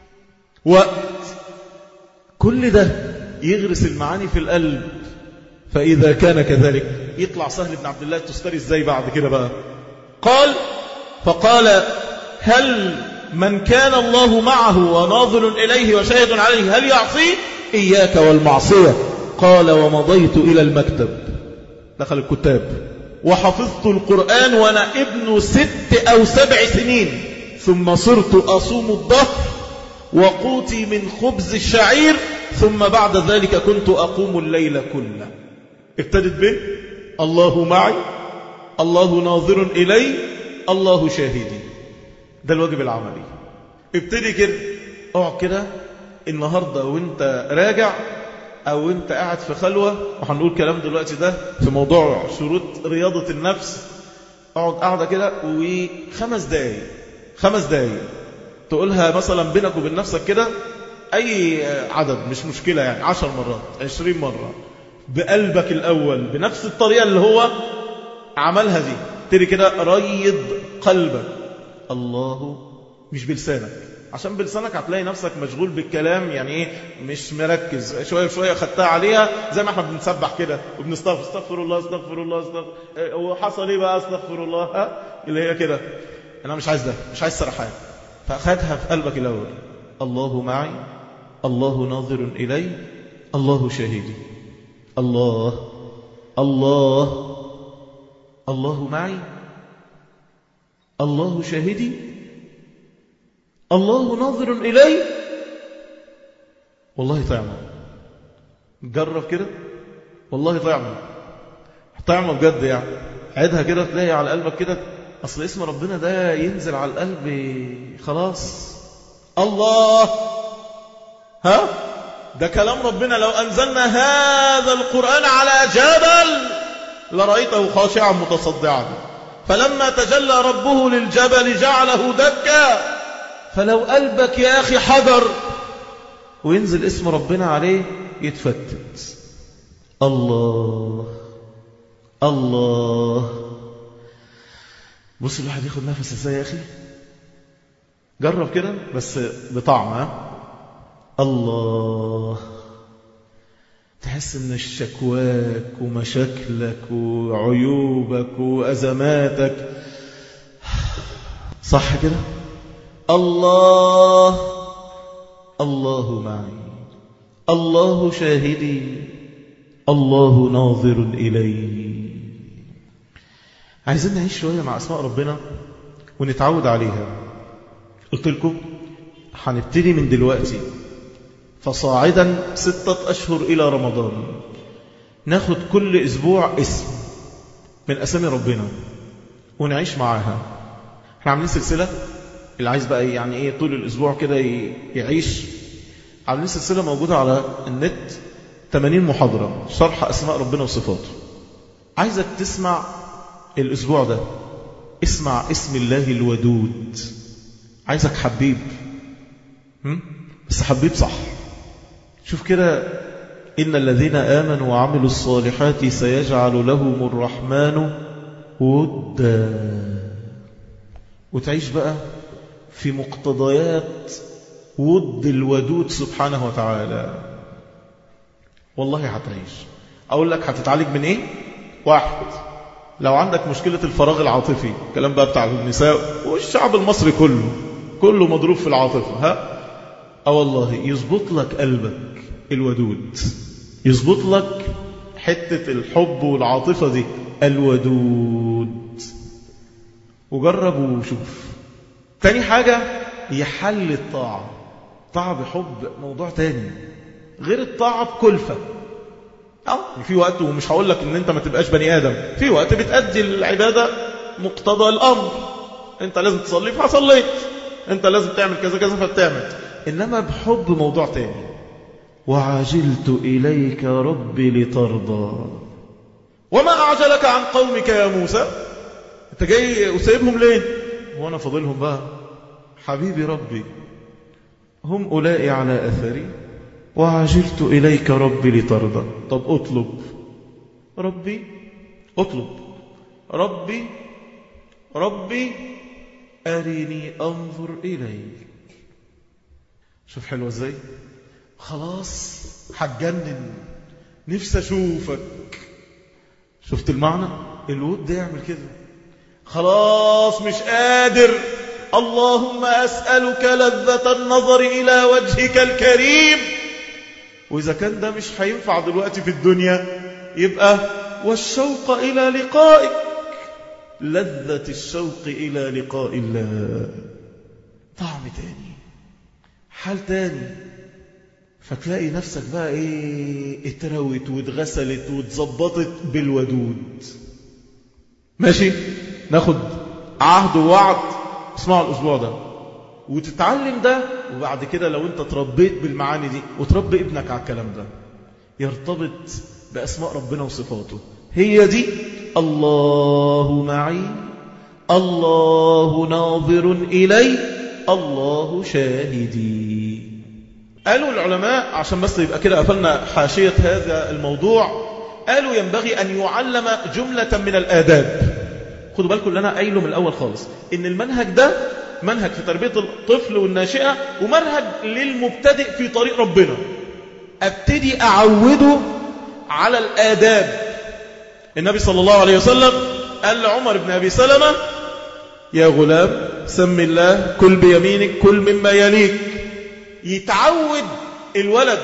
S1: وقت كل ده يغرس المعاني في القلب فإذا كان كذلك يطلع سهل بن عبد الله التستري ازاي بعد كده بقى قال فقال هل من كان الله معه وناظر إليه وشاهد عليه هل يعصيه إياك والمعصية قال ومضيت إلى المكتب دخل الكتاب وحفظت القرآن وأنا ابن ست أو سبع سنين ثم صرت أصوم الظهر وقوتي من خبز الشعير ثم بعد ذلك كنت أقوم الليل كله ابتدت به الله معي الله ناظر إلي الله شاهدي ده الواجب العملي ابتدي كده اقعد كده النهاردة وانت راجع او انت قاعد في خلوة وهنقول كلام دلوقتي ده في موضوع شروط رياضة النفس اقعد قاعدة كده وخمس دقايق خمس دقايق تقولها مثلا بينك وبين نفسك كده اي عدد مش مشكلة يعني عشر مرات عشرين مرة بقلبك الاول بنفس الطريقة اللي هو عملها دي تري كده ريض قلبك الله مش بلسانك عشان بلسانك هتلاقي نفسك مشغول بالكلام يعني ايه مش مركز شويه شويه خدتها عليها زي ما احنا بنسبح كده وبنستغفر استغفر الله استغفر الله استغفر وحصل ايه بقى استغفر الله ها اللي هي كده انا مش عايز ده مش عايز سرحان فاخدها في قلبك الاول الله معي الله ناظر الي الله شاهدي الله الله الله معي الله شاهدي الله ناظر إلي والله طعمة جرب كده والله طعمة طعمة بجد يعني عيدها كده تلاقي على قلبك كده أصل اسم ربنا ده ينزل على القلب خلاص الله ها ده كلام ربنا لو أنزلنا هذا القرآن على جبل لرأيته خاشعا متصدعا فلما تجلى ربه للجبل جعله دكا فلو قلبك يا أخي حجر وينزل اسم ربنا عليه يتفتت الله الله بص الواحد ياخد نفس ازاي يا أخي جرب كده بس بطعم ها الله تحس ان شكواك ومشاكلك وعيوبك وأزماتك صح كده الله الله معي الله شاهدي الله ناظر إلي عايزين نعيش شوية مع أسماء ربنا ونتعود عليها قلت لكم هنبتدي من دلوقتي فصاعدا ستة أشهر إلى رمضان ناخد كل أسبوع اسم من أسامي ربنا ونعيش معاها احنا عاملين سلسلة اللي عايز بقى يعني ايه طول الأسبوع كده يعيش عاملين سلسلة موجودة على النت 80 محاضرة شرح أسماء ربنا وصفاته عايزك تسمع الأسبوع ده اسمع اسم الله الودود عايزك حبيب هم؟ بس حبيب صح شوف كده إن الذين آمنوا وعملوا الصالحات سيجعل لهم الرحمن ودا وتعيش بقى في مقتضيات ود الودود سبحانه وتعالى والله هتعيش أقول لك هتتعالج من إيه واحد لو عندك مشكلة الفراغ العاطفي الكلام بقى بتاع النساء والشعب المصري كله كله مضروب في العاطفة ها اه والله يظبط لك قلبك الودود يظبط لك حتة الحب والعاطفة دي الودود وجرب وشوف تاني حاجة يحل الطاعة طاعة بحب موضوع تاني غير الطاعة بكلفة اه في وقت ومش هقول لك ان انت ما تبقاش بني ادم في وقت بتأدي العبادة مقتضى الامر انت لازم تصلي فصليت انت لازم تعمل كذا كذا فبتعمل انما بحب موضوع تاني وعجلت اليك ربي لترضى وما اعجلك عن قومك يا موسى انت جاي وسايبهم ليه وانا فاضلهم بقى حبيبي ربي هم اولئك على اثري وعجلت إليك ربي لترضى طب أطلب ربي أطلب ربي ربي أريني أنظر إليك شوف حلوة ازاي خلاص هتجنن نفسي أشوفك شفت المعنى الود ده يعمل كده خلاص مش قادر اللهم أسألك لذة النظر إلى وجهك الكريم وإذا كان ده مش هينفع دلوقتي في الدنيا يبقى والشوق إلى لقائك لذة الشوق إلى لقاء الله طعم تاني حال تاني فتلاقي نفسك بقى ايه اتروت واتغسلت واتظبطت بالودود ماشي ناخد عهد ووعد اسمعوا الاسبوع ده وتتعلم ده وبعد كده لو انت تربيت بالمعاني دي وتربي ابنك على الكلام ده يرتبط بأسماء ربنا وصفاته هي دي الله معي الله ناظر إلي الله شاهدي قالوا العلماء عشان بس يبقى كده قفلنا حاشية هذا الموضوع قالوا ينبغي أن يعلم جملة من الآداب خدوا بالكم اللي أنا قايله من الأول خالص إن المنهج ده منهج في تربية الطفل والناشئة ومنهج للمبتدئ في طريق ربنا أبتدي أعوده على الآداب النبي صلى الله عليه وسلم قال لعمر بن أبي سلمة يا غلام سم الله كل بيمينك كل مما يليك يتعود الولد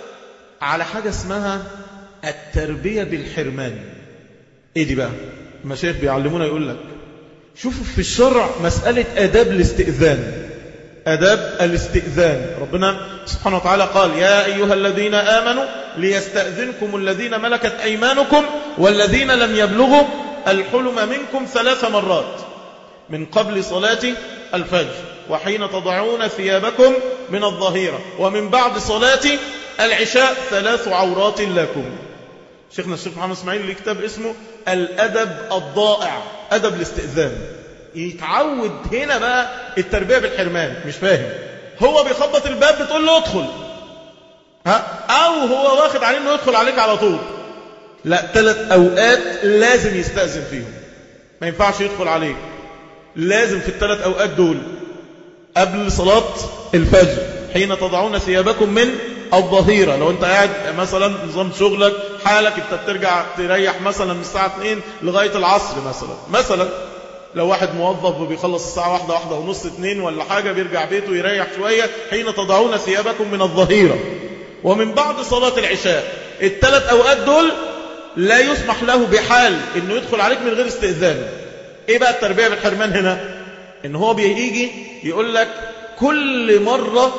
S1: على حاجة اسمها التربية بالحرمان ايه دي بقى المشايخ بيعلمونا يقول لك شوفوا في الشرع مسألة أداب الاستئذان أداب الاستئذان ربنا سبحانه وتعالى قال يا أيها الذين آمنوا ليستأذنكم الذين ملكت أيمانكم والذين لم يبلغوا الحلم منكم ثلاث مرات من قبل صلاة الفجر وحين تضعون ثيابكم من الظهيرة ومن بعد صلاة العشاء ثلاث عورات لكم شيخنا الشيخ محمد اسماعيل له كتاب اسمه الأدب الضائع أدب الاستئذان يتعود هنا بقى التربية بالحرمان مش فاهم هو بيخبط الباب بتقول له ادخل ها أو هو واخد عليه انه يدخل عليك على طول لا ثلاث أوقات لازم يستأذن فيهم ما ينفعش يدخل عليك لازم في الثلاث أوقات دول قبل صلاة الفجر حين تضعون ثيابكم من الظهيرة لو انت قاعد مثلا نظام شغلك حالك انت بترجع تريح مثلا من الساعة 2 لغاية العصر مثلا مثلا لو واحد موظف وبيخلص الساعة واحدة واحدة ونص اتنين ولا حاجة بيرجع بيته يريح شوية حين تضعون ثيابكم من الظهيرة ومن بعد صلاة العشاء الثلاث أوقات دول لا يسمح له بحال انه يدخل عليك من غير استئذان ايه بقى التربية بالحرمان هنا ان هو بيجي يقول لك كل مرة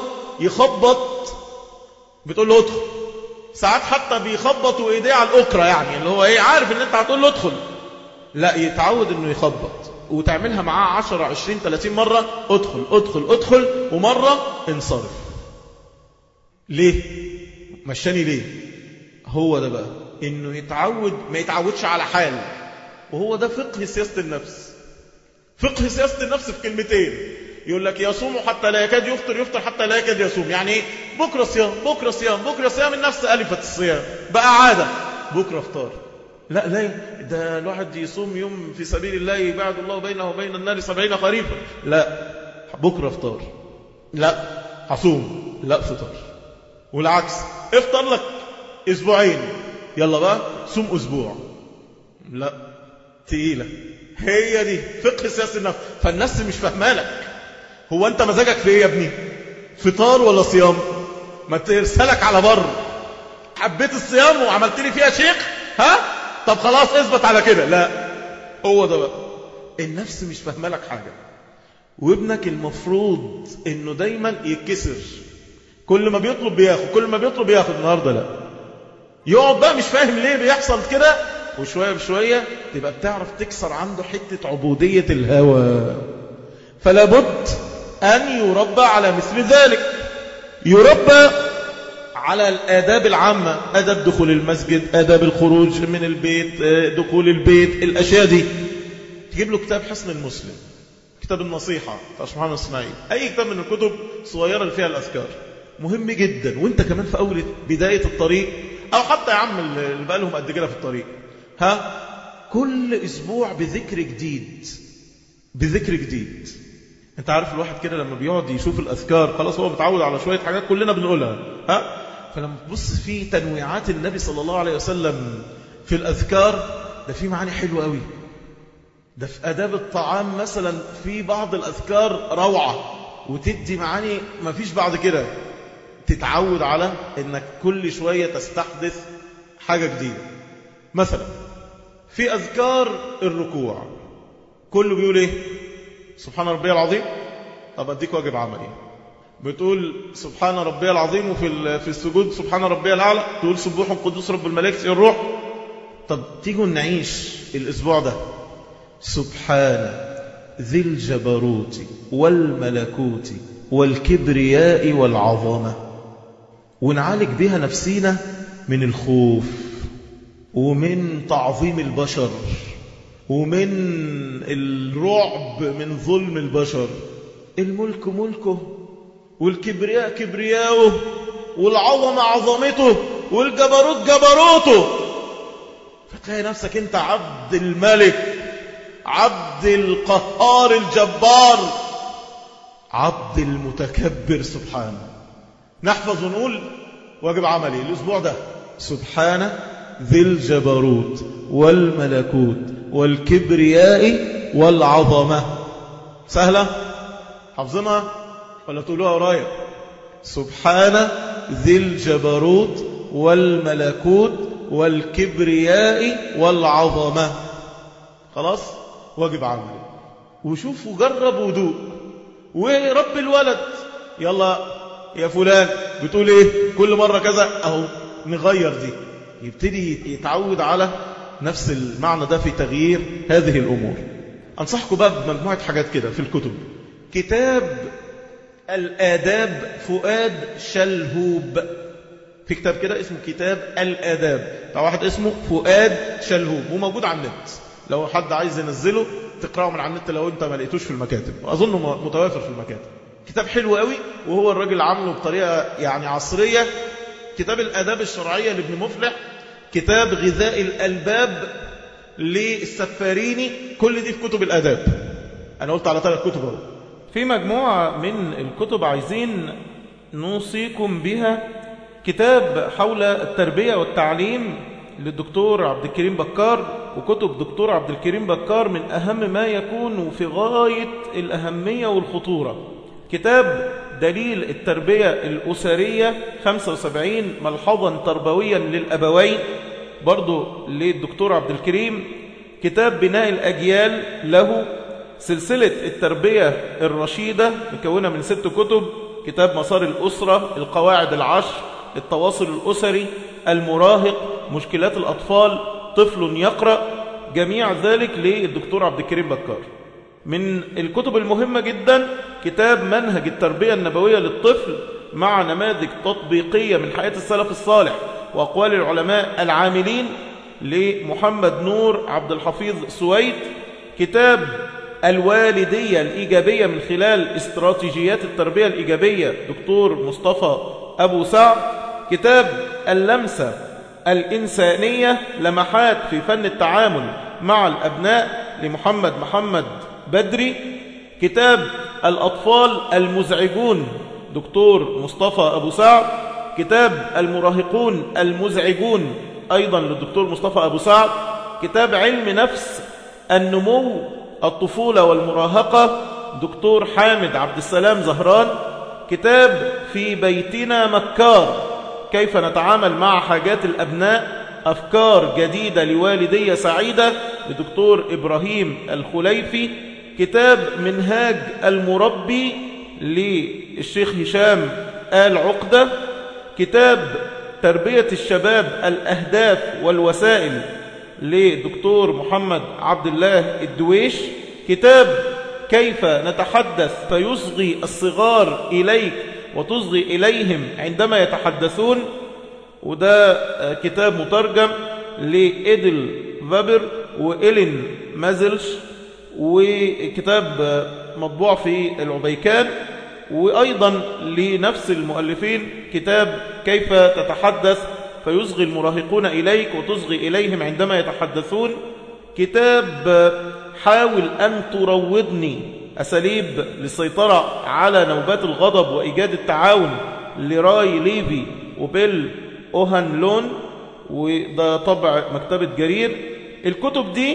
S1: يخبط بتقول له ادخل ساعات حتى بيخبط وايديه على الاكرة يعني اللي هو ايه عارف ان انت هتقول له ادخل لا يتعود انه يخبط وتعملها معاه 10 20 30 مرة ادخل ادخل ادخل ومرة انصرف ليه مشاني ليه هو ده بقى انه يتعود ما يتعودش على حال وهو ده فقه سياسة النفس فقه سياسة النفس في كلمتين يقول لك يصوم حتى لا يكاد يفطر يفطر حتى لا يكاد يصوم يعني ايه بكرة صيام بكرة صيام بكرة صيام النفس ألفت الصيام بقى عادة بكرة افطار لا لا ده الواحد يصوم يوم في سبيل الله يبعد الله بينه وبين النار سبعين خريفا لا بكرة افطار لا هصوم لا فطر والعكس افطر لك اسبوعين يلا بقى صوم اسبوع لا تقيلة هي دي فقه سياسة النفس فالنفس مش فهمالك هو انت مزاجك في ايه يا ابني فطار ولا صيام ما ترسلك على بر حبيت الصيام وعملت لي فيها شيخ ها طب خلاص اثبت على كده لا هو ده بقى النفس مش فهمالك حاجة وابنك المفروض انه دايما يتكسر كل ما بيطلب بياخد كل ما بيطلب بياخد النهارده لا يقعد بقى مش فاهم ليه بيحصل كده وشوية بشوية تبقى بتعرف تكسر عنده حتة عبودية الهوى فلا بد أن يربى على مثل ذلك يربى على الآداب العامة أدب دخول المسجد أدب الخروج من البيت دخول البيت الأشياء دي تجيب له كتاب حسن المسلم كتاب النصيحة بتاع محمد اسماعيل أي كتاب من الكتب صغيرة اللي فيها الأذكار مهم جدا وانت كمان في أول بداية الطريق أو حتى يا عم اللي بقى لهم قد كده في الطريق ها كل أسبوع بذكر جديد بذكر جديد انت عارف الواحد كده لما بيقعد يشوف الأذكار خلاص هو متعود على شوية حاجات كلنا بنقولها ها فلما تبص في تنويعات النبي صلى الله عليه وسلم في الأذكار ده في معاني حلوة قوي ده في أداب الطعام مثلا في بعض الأذكار روعة وتدي معاني ما فيش بعد كده تتعود على انك كل شوية تستحدث حاجة جديدة مثلا في أذكار الركوع كله بيقول ايه سبحان ربي العظيم طب اديك واجب عملي بتقول سبحان ربي العظيم وفي في السجود سبحان ربي الاعلى تقول سبوح قدوس رب الملائكه الروح طب تيجوا نعيش الاسبوع ده سبحان ذي الجبروت والملكوت والكبرياء والعظمه ونعالج بها نفسينا من الخوف ومن تعظيم البشر ومن الرعب من ظلم البشر الملك ملكه والكبرياء كبرياؤه والعظمة عظمته والجبروت جبروته فتلاقي نفسك انت عبد الملك عبد القهار الجبار عبد المتكبر سبحانه نحفظ ونقول واجب عملي الأسبوع ده سبحان ذي الجبروت والملكوت والكبرياء والعظمة سهلة حفظنا ولا تقولوها ورايا سبحان ذي الجبروت والملكوت والكبرياء والعظمة خلاص واجب عملي وشوف وجرب ودوق ورب الولد يلا يا فلان بتقول ايه كل مرة كذا اهو نغير دي يبتدي يتعود على نفس المعنى ده في تغيير هذه الأمور أنصحكم بقى بمجموعة حاجات كده في الكتب كتاب الآداب فؤاد شلهوب في كتاب كده اسمه كتاب الآداب بتاع واحد اسمه فؤاد شلهوب وموجود على النت لو حد عايز ينزله تقرأه من على النت لو انت ما لقيتوش في المكاتب وأظنه متوافر في المكاتب كتاب حلو قوي وهو الراجل عامله بطريقة يعني عصرية كتاب الآداب الشرعية لابن مفلح كتاب غذاء الألباب للسفاريني كل دي في كتب الآداب أنا قلت على ثلاث كتب أهو
S2: في مجموعة من الكتب عايزين نوصيكم بها كتاب حول التربية والتعليم للدكتور عبد الكريم بكار وكتب دكتور عبد الكريم بكار من أهم ما يكون في غاية الأهمية والخطورة كتاب دليل التربية الأسرية 75 ملحظا تربويا للأبوين برضو للدكتور عبد الكريم كتاب بناء الأجيال له سلسلة التربية الرشيدة مكونة من ست كتب كتاب مسار الأسرة القواعد العشر التواصل الأسري المراهق مشكلات الأطفال طفل يقرأ جميع ذلك للدكتور عبد الكريم بكار من الكتب المهمة جدا كتاب منهج التربية النبوية للطفل مع نماذج تطبيقية من حياة السلف الصالح وأقوال العلماء العاملين لمحمد نور عبد الحفيظ سويد كتاب الوالدية الإيجابية من خلال استراتيجيات التربية الإيجابية دكتور مصطفى أبو سعد كتاب اللمسة الإنسانية لمحات في فن التعامل مع الأبناء لمحمد محمد بدري كتاب الأطفال المزعجون دكتور مصطفى أبو سعد كتاب المراهقون المزعجون أيضا للدكتور مصطفى أبو سعد كتاب علم نفس النمو الطفولة والمراهقة دكتور حامد عبد السلام زهران كتاب في بيتنا مكار كيف نتعامل مع حاجات الأبناء أفكار جديدة لوالدية سعيدة لدكتور إبراهيم الخليفي كتاب منهاج المربي للشيخ هشام آل عقدة كتاب تربية الشباب الأهداف والوسائل لدكتور محمد عبد الله الدويش كتاب كيف نتحدث فيصغي الصغار إليك وتصغي إليهم عندما يتحدثون وده كتاب مترجم لإيدل فابر وإيلين مازلش وكتاب مطبوع في العبيكان وأيضا لنفس المؤلفين كتاب كيف تتحدث فيصغي المراهقون إليك وتصغي إليهم عندما يتحدثون كتاب حاول أن تروضني أساليب للسيطرة على نوبات الغضب وإيجاد التعاون لراي ليفي وبيل أوهان لون وده طبع مكتبة جرير الكتب دي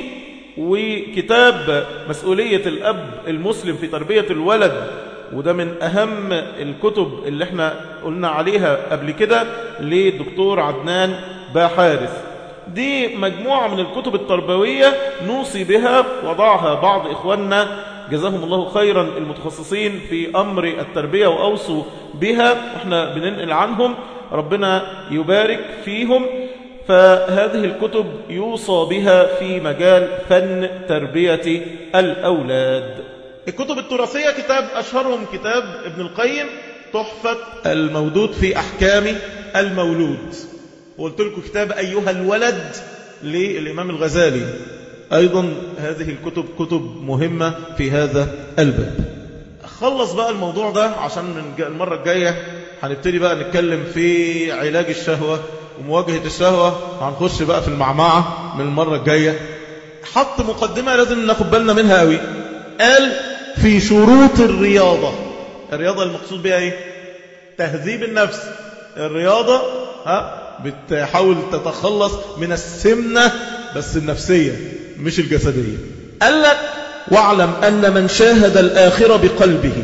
S2: وكتاب مسؤولية الأب المسلم في تربية الولد وده من أهم الكتب اللي احنا قلنا عليها قبل كده للدكتور عدنان باحارث دي مجموعة من الكتب التربوية نوصي بها وضعها بعض إخواننا جزاهم الله خيرا المتخصصين في أمر التربية وأوصوا بها احنا بننقل عنهم ربنا يبارك فيهم فهذه الكتب يوصى بها في مجال فن تربية الأولاد
S1: الكتب التراثية كتاب أشهرهم كتاب ابن القيم تحفة المودود في أحكام المولود وقلت لكم كتاب أيها الولد للإمام الغزالي أيضا هذه الكتب كتب مهمة في هذا الباب خلص بقى الموضوع ده عشان من المرة الجاية هنبتدي بقى نتكلم في علاج الشهوة ومواجهة الشهوة هنخش بقى في المعمعة من المرة الجاية حط مقدمة لازم ناخد بالنا منها قوي قال في شروط الرياضة الرياضة المقصود بها ايه تهذيب النفس الرياضة ها بتحاول تتخلص من السمنة بس النفسية مش الجسدية قال لك واعلم أن من شاهد الآخرة بقلبه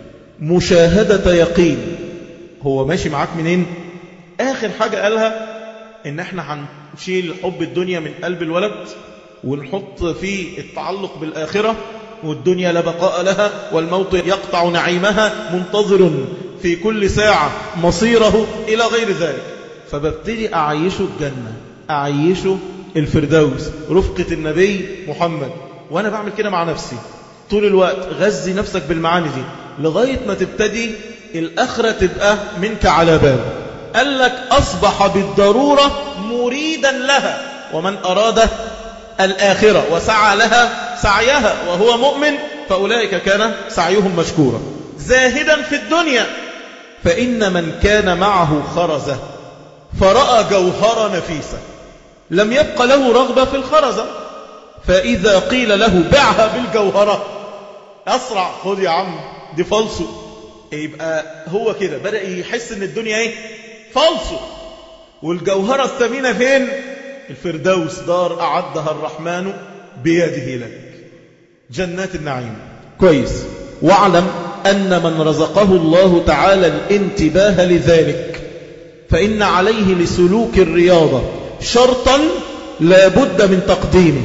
S1: مشاهدة يقين هو ماشي معاك منين آخر حاجة قالها إن احنا هنشيل حب الدنيا من قلب الولد ونحط فيه التعلق بالآخرة والدنيا لا بقاء لها والموت يقطع نعيمها منتظر في كل ساعة مصيره إلى غير ذلك فببتدي أعيشه الجنة أعيشه الفردوس رفقة النبي محمد وأنا بعمل كده مع نفسي طول الوقت غذي نفسك بالمعاني دي لغاية ما تبتدي الآخرة تبقى منك على باب قال لك أصبح بالضرورة مريدا لها ومن أراد الآخرة وسعى لها سعيها وهو مؤمن فأولئك كان سعيهم مشكورا زاهدا في الدنيا فإن من كان معه خرزة فرأى جوهر نفيسة لم يبق له رغبة في الخرزة فإذا قيل له بعها بالجوهرة أسرع خذ يا عم دي فالصو يبقى هو كده بدأ يحس ان الدنيا ايه فالصو والجوهرة الثمينة فين الفردوس دار أعدها الرحمن بيده لك جنات النعيم كويس واعلم أن من رزقه الله تعالى الانتباه لذلك فإن عليه لسلوك الرياضة شرطا لا بد من تقديمه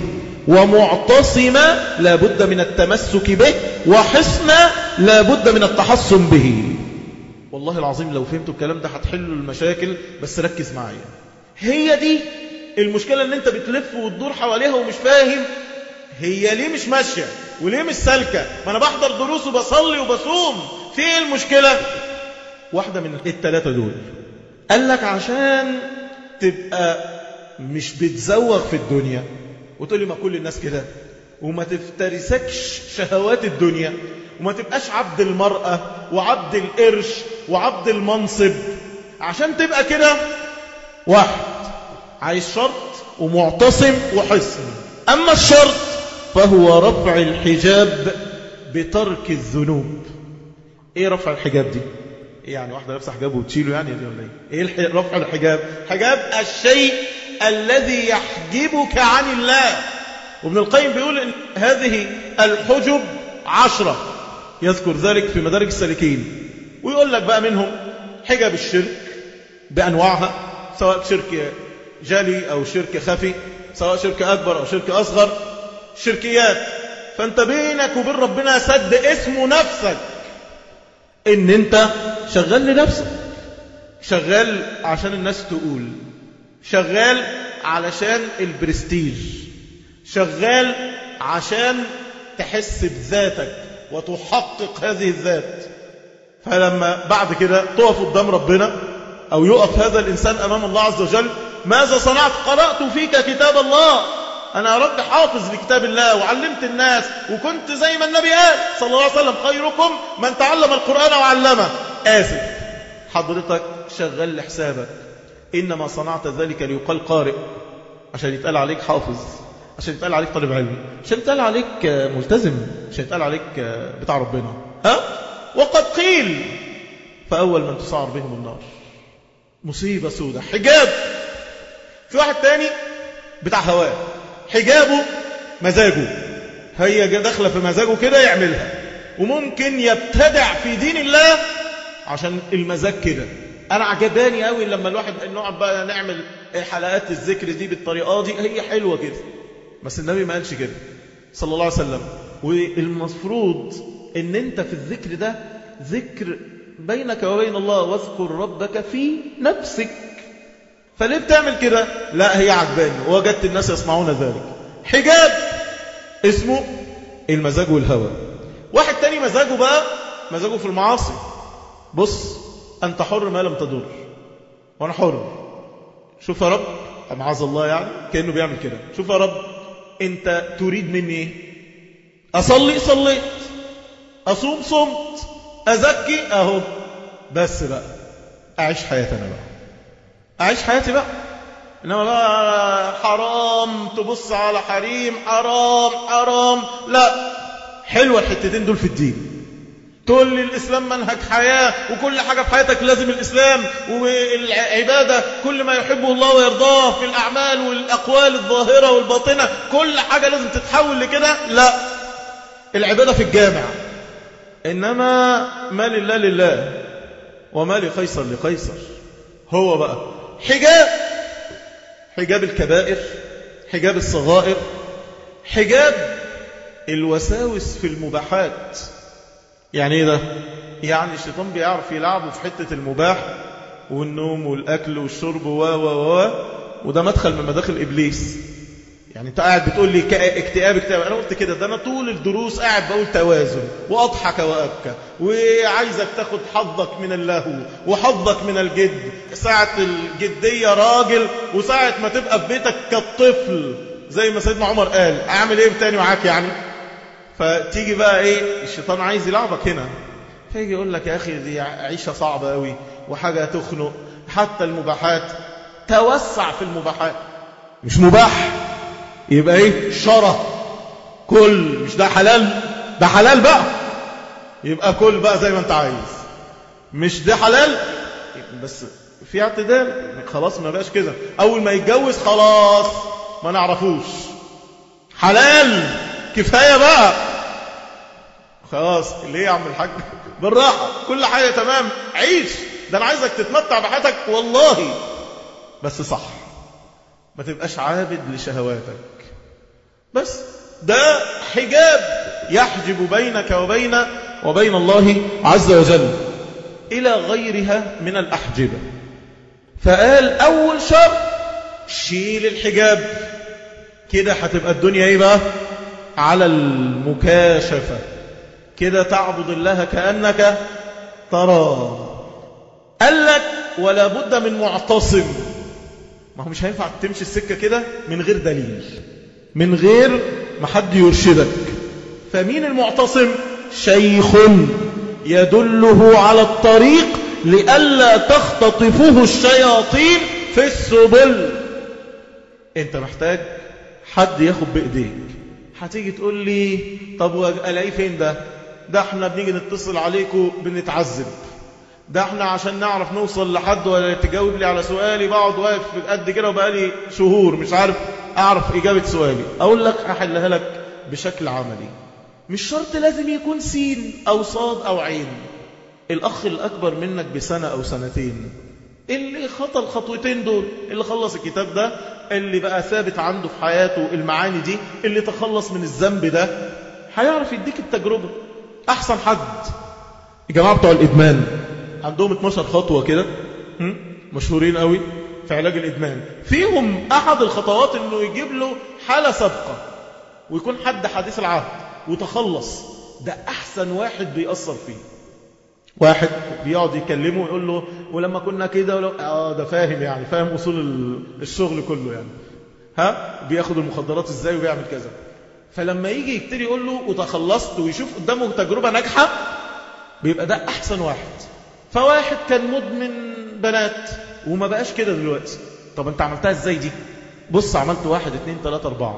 S1: ومعتصما لا بد من التمسك به وحسنا لا بد من التحصن به والله العظيم لو فهمتوا الكلام ده هتحلوا المشاكل بس ركز معايا هي دي المشكلة ان انت بتلف وتدور حواليها ومش فاهم هي ليه مش ماشية وليه مش سالكة ما انا بحضر دروس وبصلي وبصوم في ايه المشكلة واحدة من الثلاثة دول قال لك عشان تبقى مش بتزوغ في الدنيا وتقول لي ما كل الناس كده وما تفترسكش شهوات الدنيا وما تبقاش عبد المرأة وعبد القرش وعبد المنصب عشان تبقى كده واحد عايز شرط ومعتصم وحسن أما الشرط فهو رفع الحجاب بترك الذنوب ايه رفع الحجاب دي ايه يعني واحدة لابسة حجاب وتشيله يعني دي ولا ايه ايه الح... رفع الحجاب حجاب الشيء الذي يحجبك عن الله وابن القيم بيقول ان هذه الحجب عشرة يذكر ذلك في مدارج السالكين ويقول لك بقى منهم حجب الشرك بأنواعها سواء شرك جلي أو شرك خفي سواء شرك أكبر أو شرك أصغر شركيات فأنت بينك وبين ربنا سد اسمه نفسك إن أنت شغال لنفسك شغال عشان الناس تقول شغال علشان البرستيج شغال عشان تحس بذاتك وتحقق هذه الذات فلما بعد كده تقف قدام ربنا أو يقف هذا الإنسان أمام الله عز وجل ماذا صنعت قرأت فيك كتاب الله أنا رب حافظ لكتاب الله وعلمت الناس وكنت زي ما النبي قال صلى الله عليه وسلم خيركم من تعلم القرآن وعلمه آسف حضرتك شغال لحسابك إنما صنعت ذلك ليقال قارئ عشان يتقال عليك حافظ عشان يتقال عليك طالب علم عشان يتقال عليك ملتزم عشان يتقال عليك بتاع ربنا ها وقد قيل فأول من تسعر بهم النار مصيبة سودة حجاب في واحد تاني بتاع هواه حجابه مزاجه هي داخله في مزاجه كده يعملها وممكن يبتدع في دين الله عشان المزاج كده انا عجباني قوي لما الواحد نقعد بقى نعمل حلقات الذكر دي بالطريقه دي هي حلوه كده بس النبي ما قالش كده صلى الله عليه وسلم والمفروض ان انت في الذكر ده ذكر بينك وبين الله واذكر ربك في نفسك فليه بتعمل كده لا هي عجباني وجدت الناس يصنعون ذلك حجاب اسمه المزاج والهوى واحد تاني مزاجه بقى مزاجه في المعاصي بص أنت حر ما لم تضر وأنا حر شوف يا رب معاذ الله يعني كأنه بيعمل كده شوف يا رب أنت تريد مني إيه أصلي صليت أصوم صمت أزكي أهو بس بقى أعيش حياتنا بقى أعيش حياتي بقى إنما بقى حرام تبص على حريم حرام حرام لا حلوة الحتتين دول في الدين تقول لي الإسلام منهج حياة وكل حاجة في حياتك لازم الإسلام والعبادة كل ما يحبه الله ويرضاه في الأعمال والأقوال الظاهرة والباطنة كل حاجة لازم تتحول لكده لا العبادة في الجامع إنما ما لله لله وما لقيصر لقيصر هو بقى حجاب حجاب الكبائر حجاب الصغائر حجاب الوساوس في المباحات يعني ايه ده يعني الشيطان بيعرف يلعبه في حتة المباح والنوم والأكل والشرب و و و وده مدخل من مداخل إبليس يعني انت قاعد بتقول لي اكتئاب اكتئاب انا قلت كده ده انا طول الدروس قاعد بقول توازن واضحك وابكى وعايزك تاخد حظك من اللهو وحظك من الجد ساعة الجدية راجل وساعة ما تبقى في بيتك كالطفل زي ما سيدنا عمر قال اعمل ايه تاني معاك يعني فتيجي بقى ايه الشيطان عايز يلعبك هنا فيجي يقول لك يا اخي دي عيشة صعبة قوي وحاجة تخنق حتى المباحات توسع في المباحات مش مباح يبقى ايه شرع كل مش ده حلال ده حلال بقى يبقى كل بقى زي ما انت عايز مش ده حلال بس في اعتدال خلاص ما بقاش كده اول ما يتجوز خلاص ما نعرفوش حلال كفاية بقى خلاص ليه يا عم الحاج بالراحة كل حاجة تمام عيش ده انا عايزك تتمتع بحياتك والله بس صح ما تبقاش عابد لشهواتك بس ده حجاب يحجب بينك وبين وبين الله عز وجل إلى غيرها من الأحجبة فقال أول شرط شيل الحجاب كده هتبقى الدنيا ايه بقى على المكاشفة كده تعبد الله كأنك ترى قال لك ولا بد من معتصم ما هو مش هينفع تمشي السكة كده من غير دليل من غير ما حد يرشدك فمين المعتصم شيخ يدله على الطريق لئلا تختطفه الشياطين في السبل انت محتاج حد ياخد بايديك هتيجي تقول لي طب الاقيه فين ده ده احنا بنيجي نتصل عليكم بنتعذب ده احنا عشان نعرف نوصل لحد ولا تجاوب لي على سؤالي بقعد واقف قد كده وبقالي شهور مش عارف اعرف اجابة سؤالي اقول لك احلها لك بشكل عملي مش شرط لازم يكون سين او صاد او عين الاخ الاكبر منك بسنة او سنتين اللي خطى الخطوتين دول اللي خلص الكتاب ده اللي بقى ثابت عنده في حياته المعاني دي اللي تخلص من الذنب ده هيعرف يديك التجربة احسن حد الجماعة بتوع الادمان عندهم 12 خطوة كده مشهورين قوي في علاج الإدمان فيهم أحد الخطوات أنه يجيب له حالة سابقة ويكون حد حديث العهد وتخلص ده أحسن واحد بيأثر فيه واحد بيقعد يكلمه ويقول له ولما كنا كده ولو... اه ده فاهم يعني فاهم أصول الشغل كله يعني ها بياخد المخدرات ازاي وبيعمل كذا فلما يجي يبتدي يقول له وتخلصت ويشوف قدامه تجربة ناجحة بيبقى ده أحسن واحد فواحد كان مدمن بنات وما بقاش كده دلوقتي طب انت عملتها ازاي دي بص عملت واحد اتنين تلاتة اربعة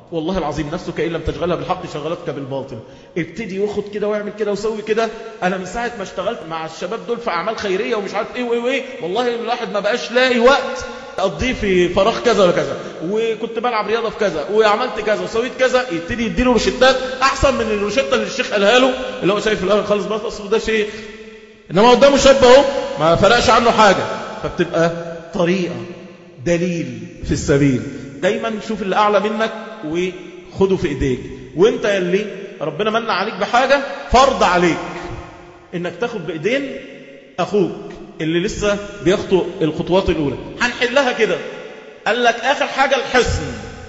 S1: والله العظيم نفسك إن لم تشغلها بالحق شغلتك بالباطل ابتدي واخد كده واعمل كده وسوي كده أنا من ساعة ما اشتغلت مع الشباب دول في أعمال خيرية ومش عارف إيه وإيه وإيه والله الواحد ما بقاش لاقي وقت أقضيه في فراغ كذا وكذا وكنت بلعب رياضة في كذا وعملت كذا وسويت كذا يبتدي يديله روشتات أحسن من الروشتة اللي الشيخ قالها له اللي هو شايف في الآخر خالص بس أصل ده شيخ إنما قدامه شاب أهو ما فرقش عنه حاجة فبتبقى طريقة دليل في السبيل دايما شوف اللي أعلى منك وخده في إيديك وانت يلي ربنا من عليك بحاجة فرض عليك انك تاخد بإيدين أخوك اللي لسه بيخطو الخطوات الأولى هنحلها كده قال لك آخر حاجة الحسن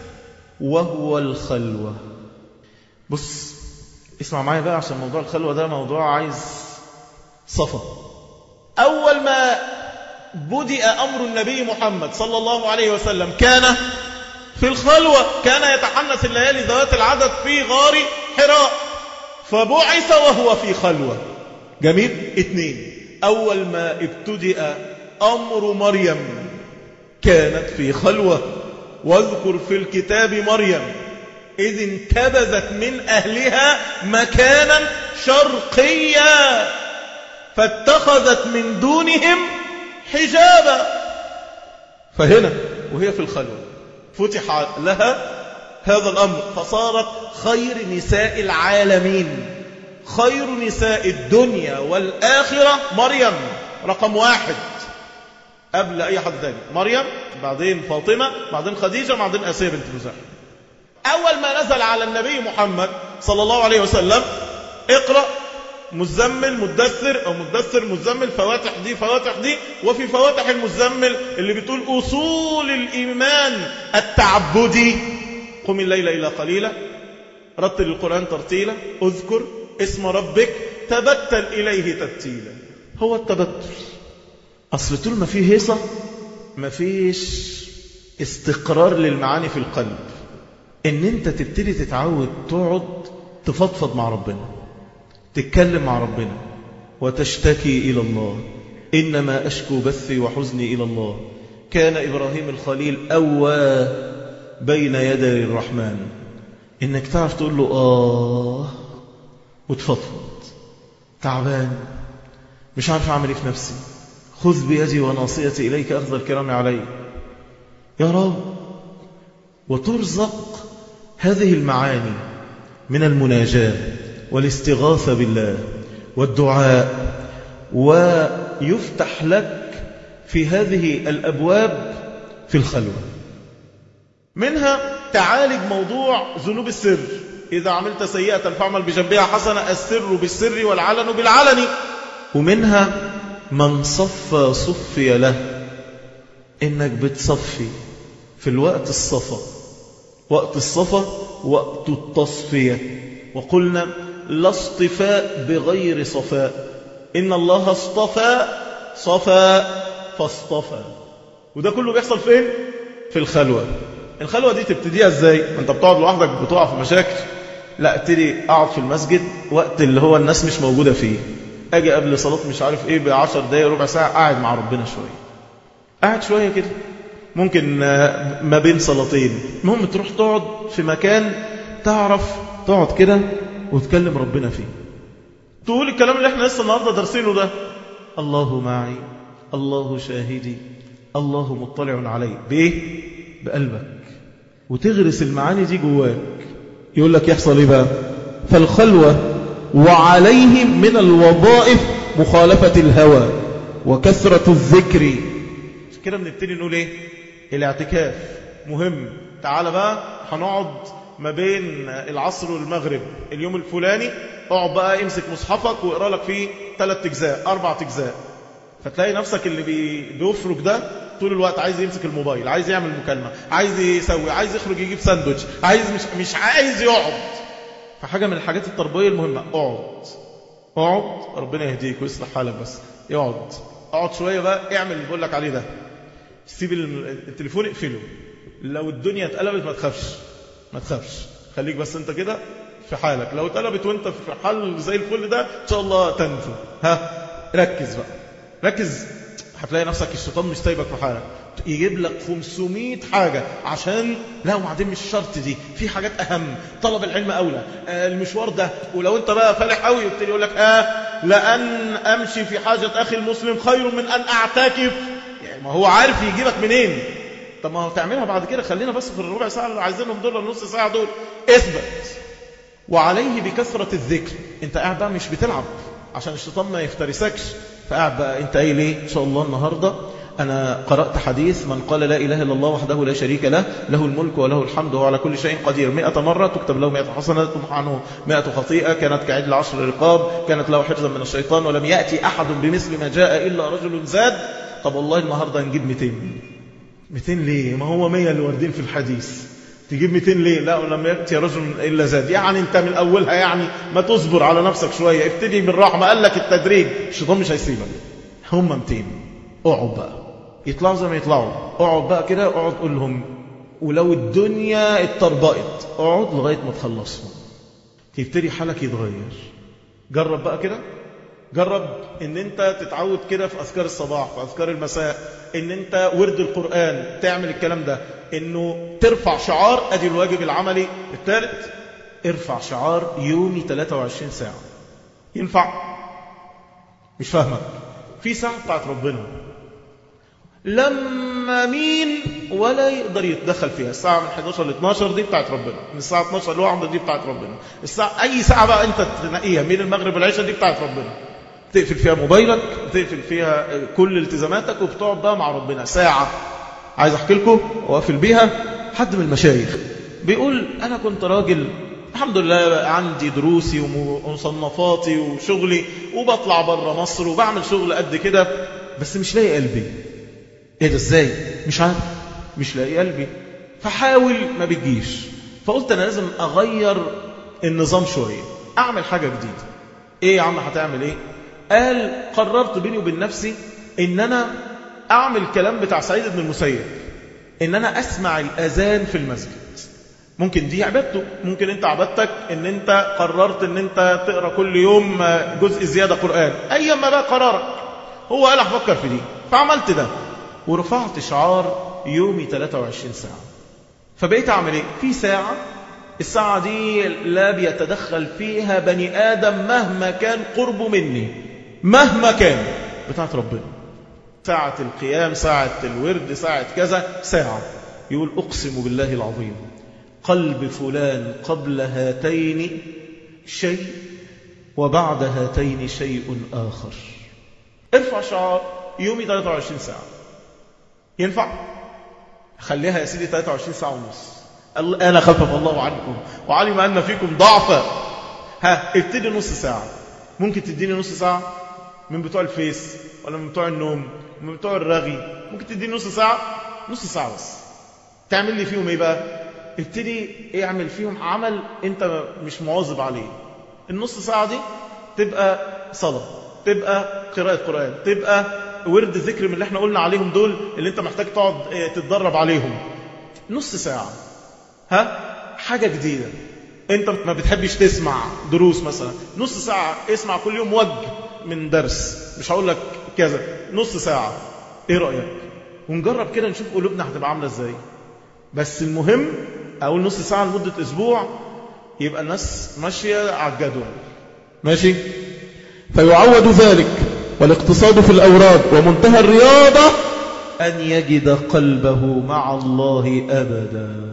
S1: وهو الخلوة بص اسمع معايا بقى عشان موضوع الخلوة ده موضوع عايز صفا أول ما بدأ أمر النبي محمد صلى الله عليه وسلم كان في الخلوة كان يتحنث الليالي ذوات العدد في غار حراء فبعث وهو في خلوة جميل اثنين أول ما ابتدأ أمر مريم كانت في خلوة واذكر في الكتاب مريم إذ انتبذت من أهلها مكانا شرقيا فاتخذت من دونهم حجابا فهنا وهي في الخلوة فتح لها هذا الأمر فصارت خير نساء العالمين خير نساء الدنيا والآخرة مريم رقم واحد قبل أي حد ثاني مريم بعدين فاطمة بعدين خديجة بعدين أسية بنت مزاحم أول ما نزل على النبي محمد صلى الله عليه وسلم اقرأ مزمل مدثر أو مدثر مزمل فواتح دي فواتح دي وفي فواتح المزمل اللي بتقول أصول الإيمان التعبدي قم الليل إلى قليلة رتل القرآن ترتيلا اذكر اسم ربك تبتل إليه تبتيلا هو التبتل أصل طول ما فيه هيصة ما فيش استقرار للمعاني في القلب ان انت تبتدي تتعود تقعد تفضفض مع ربنا تتكلم مع ربنا وتشتكي إلى الله إنما أشكو بثي وحزني إلى الله كان إبراهيم الخليل أوى بين يدي الرحمن إنك تعرف تقول له آه وتفضفض تعبان مش عارف أعمل إيه في نفسي خذ بيدي وناصيتي إليك أخذ الكرام علي يا رب وترزق هذه المعاني من المناجاة والاستغاثة بالله والدعاء ويفتح لك في هذه الأبواب في الخلوة منها تعالج موضوع ذنوب السر إذا عملت سيئة فاعمل بجنبها حسنة السر بالسر والعلن بالعلن ومنها من صفى صفي له إنك بتصفي في الوقت الصفا وقت الصفا وقت التصفية وقلنا لا اصطفاء بغير صفاء إن الله اصطفى صفى فاصطفى وده كله بيحصل فين؟ في الخلوة الخلوة دي تبتديها ازاي؟ انت بتقعد لوحدك بتقع في مشاكل لا ابتدي اقعد في المسجد وقت اللي هو الناس مش موجودة فيه اجي قبل صلاة مش عارف ايه بعشر دقايق ربع ساعة قاعد مع ربنا شوية قاعد شوية كده ممكن ما بين صلاتين المهم تروح تقعد في مكان تعرف تقعد كده وتكلم ربنا فيه تقول الكلام اللي احنا لسه النهارده دارسينه ده الله معي الله شاهدي الله مطلع علي بايه بقلبك وتغرس المعاني دي جواك يقول لك يحصل ايه بقى فالخلوه وعليه من الوظائف مخالفه الهوى وكثره الذكر كده بنبتدي نقول ايه الاعتكاف مهم تعال بقى هنقعد ما بين العصر والمغرب اليوم الفلاني اقعد بقى امسك مصحفك واقرا لك فيه ثلاث اجزاء اربع اجزاء فتلاقي نفسك اللي بيفرك ده طول الوقت عايز يمسك الموبايل عايز يعمل مكالمة عايز يسوي عايز يخرج يجيب ساندوتش عايز مش, مش عايز يقعد فحاجة من الحاجات التربوية المهمة اقعد اقعد ربنا يهديك ويصلح حالك بس اقعد اقعد شوية بقى اعمل اللي بقول لك عليه ده سيب التليفون اقفله لو الدنيا اتقلبت ما تخافش ما تخافش خليك بس انت كده في حالك لو اتقلبت وانت في حال زي الفل ده ان شاء الله تنجو ها ركز بقى ركز هتلاقي نفسك الشيطان مش سايبك في حالك يجيب لك 500 حاجة عشان لا وبعدين مش شرط دي في حاجات أهم طلب العلم أولى آه المشوار ده ولو أنت بقى فالح قوي يبتدي يقول لك آه لأن أمشي في حاجة أخي المسلم خير من أن أعتكف يعني ما هو عارف يجيبك منين طب ما هو تعملها بعد كده خلينا بس في الربع ساعة اللي عايزينهم دول النص ساعة دول اثبت وعليه بكثرة الذكر انت قاعد بقى مش بتلعب عشان الشيطان ما يفترسكش فقاعد بقى انت قايل ايه ان شاء الله النهارده انا قرات حديث من قال لا اله الا الله وحده لا شريك له له الملك وله الحمد وهو على كل شيء قدير 100 مره تكتب له 100 حسنه تمحى عنه 100 خطيئه كانت كعدل عشر رقاب كانت له حفظا من الشيطان ولم ياتي احد بمثل ما جاء الا رجل زاد طب والله النهارده نجيب 200 200 ليه ما هو 100 اللي واردين في الحديث تجيب 200 ليه لا ولم يأتي رجل إلا زاد يعني انت من أولها يعني ما تصبر على نفسك شوية ابتدي بالراحة ما قال لك التدريج الشيطان مش هيسيبك هم 200 اقعد بقى يطلعوا زي ما يطلعوا اقعد بقى كده اقعد قول لهم ولو الدنيا اتطربقت اقعد لغاية ما تخلصهم يبتدي حالك يتغير جرب بقى كده جرب ان انت تتعود كده في اذكار الصباح في اذكار المساء ان انت ورد القرآن تعمل الكلام ده انه ترفع شعار ادي الواجب العملي الثالث ارفع شعار يومي 23 ساعة ينفع مش فاهمك في ساعة بتاعت ربنا لما مين ولا يقدر يتدخل فيها الساعة من 11 ل 12 دي بتاعت ربنا من الساعة 12 لواحدة دي بتاعت ربنا الساعة أي ساعة بقى أنت تنقيها من المغرب والعشاء دي بتاعت ربنا تقفل فيها موبايلك تقفل فيها كل التزاماتك وبتقعد بقى مع ربنا ساعة عايز احكي لكم واقفل بيها حد من المشايخ بيقول انا كنت راجل الحمد لله عندي دروسي ومصنفاتي وشغلي وبطلع بره مصر وبعمل شغل قد كده بس مش لاقي قلبي ايه ده ازاي مش عارف مش لاقي قلبي فحاول ما بتجيش فقلت انا لازم اغير النظام شويه اعمل حاجه جديده ايه يا عم هتعمل ايه قال قررت بيني وبين نفسي ان انا اعمل كلام بتاع سعيد بن المسيب ان انا اسمع الاذان في المسجد ممكن دي عبادته ممكن انت عبادتك ان انت قررت ان انت تقرا كل يوم جزء زياده قران ايا ما بقى قرارك هو قال افكر في دي فعملت ده ورفعت شعار يومي 23 ساعه فبقيت اعمل ايه في ساعه الساعه دي لا بيتدخل فيها بني ادم مهما كان قربه مني مهما كان بتاعت ربنا ساعة القيام ساعة الورد ساعة كذا ساعة يقول أقسم بالله العظيم قلب فلان قبل هاتين شيء وبعد هاتين شيء آخر ارفع شعار يومي 23 ساعة ينفع خليها يا سيدي 23 ساعة ونص أنا خفف الله عنكم وعلم أن فيكم ضعفا ها ابتدي نص ساعة ممكن تديني نص ساعة من بتوع الفيس ولا من بتوع النوم من بتوع الرغي ممكن تديني نص ساعة نص ساعة بس تعمل لي فيهم ايه بقى ابتدي اعمل فيهم عمل انت مش مواظب عليه النص ساعة دي تبقى صلاة تبقى قراءة قرآن تبقى ورد ذكر من اللي احنا قلنا عليهم دول اللي انت محتاج تقعد تتدرب عليهم نص ساعة ها حاجة جديدة انت ما بتحبش تسمع دروس مثلا نص ساعة اسمع كل يوم وجه من درس مش هقول لك كذا نص ساعة ايه رأيك ونجرب كده نشوف قلوبنا هتبقى عاملة ازاي بس المهم اقول نص ساعة لمدة اسبوع يبقى الناس ماشية على الجدول ماشي
S2: فيعود ذلك والاقتصاد في الأوراد ومنتهى الرياضة
S1: أن يجد قلبه مع الله أبدا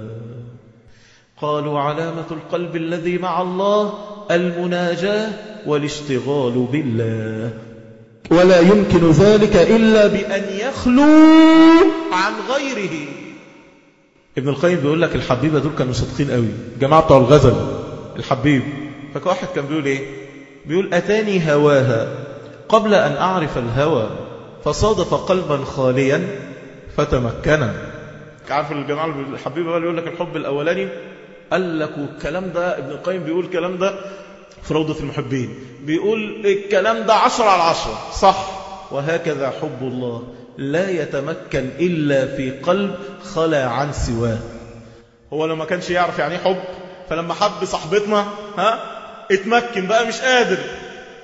S1: قالوا علامة القلب الذي مع الله المناجاة والاشتغال بالله
S2: ولا يمكن ذلك إلا
S1: بأن يخلو عن غيره ابن القيم بيقول لك الحبيبة دول كانوا صادقين قوي جماعة بتوع الغزل الحبيب فكواحد كان بيقول ايه بيقول أتاني هواها قبل أن أعرف الهوى فصادف قلبا خاليا فتمكنا عارف الجماعة الحبيبة بقى يقول لك الحب الأولاني قال لك والكلام ده ابن القيم بيقول الكلام ده في روضة المحبين بيقول الكلام ده عشر على عشرة صح وهكذا حب الله لا يتمكن إلا في قلب خلى عن سواه هو لما كانش يعرف يعني حب فلما حب صاحبتنا ها اتمكن بقى مش قادر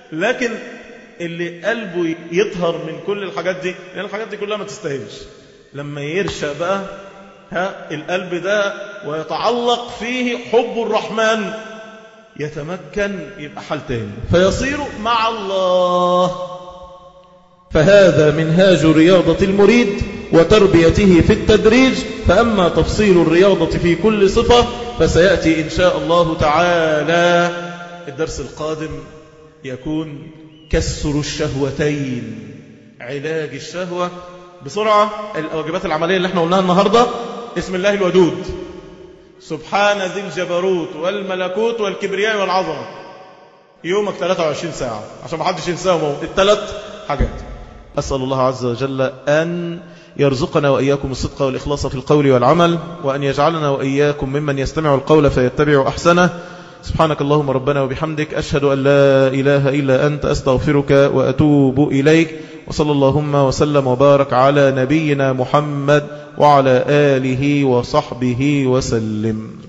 S1: لكن اللي قلبه يطهر من كل الحاجات دي لأن الحاجات دي كلها ما تستاهلش لما يرشى بقى ها القلب ده ويتعلق فيه حب الرحمن يتمكن يبقى حال تاني فيصير مع الله فهذا منهاج رياضة المريد وتربيته في التدريج فأما تفصيل الرياضة في كل صفة فسيأتي إن شاء الله تعالى الدرس القادم يكون كسر الشهوتين علاج الشهوة بسرعة الواجبات العملية اللي احنا قلناها النهاردة اسم الله الودود سبحان ذي الجبروت والملكوت والكبرياء والعظمة يومك 23 ساعة عشان ما حدش ينساهم الثلاث حاجات أسأل الله عز وجل أن يرزقنا وإياكم الصدق والإخلاص في القول والعمل وأن يجعلنا وإياكم ممن يستمع القول فيتبع أحسنه سبحانك اللهم ربنا وبحمدك أشهد أن لا إله إلا أنت أستغفرك وأتوب إليك وصلى اللهم وسلم وبارك على نبينا محمد وعلى آله وصحبه وسلم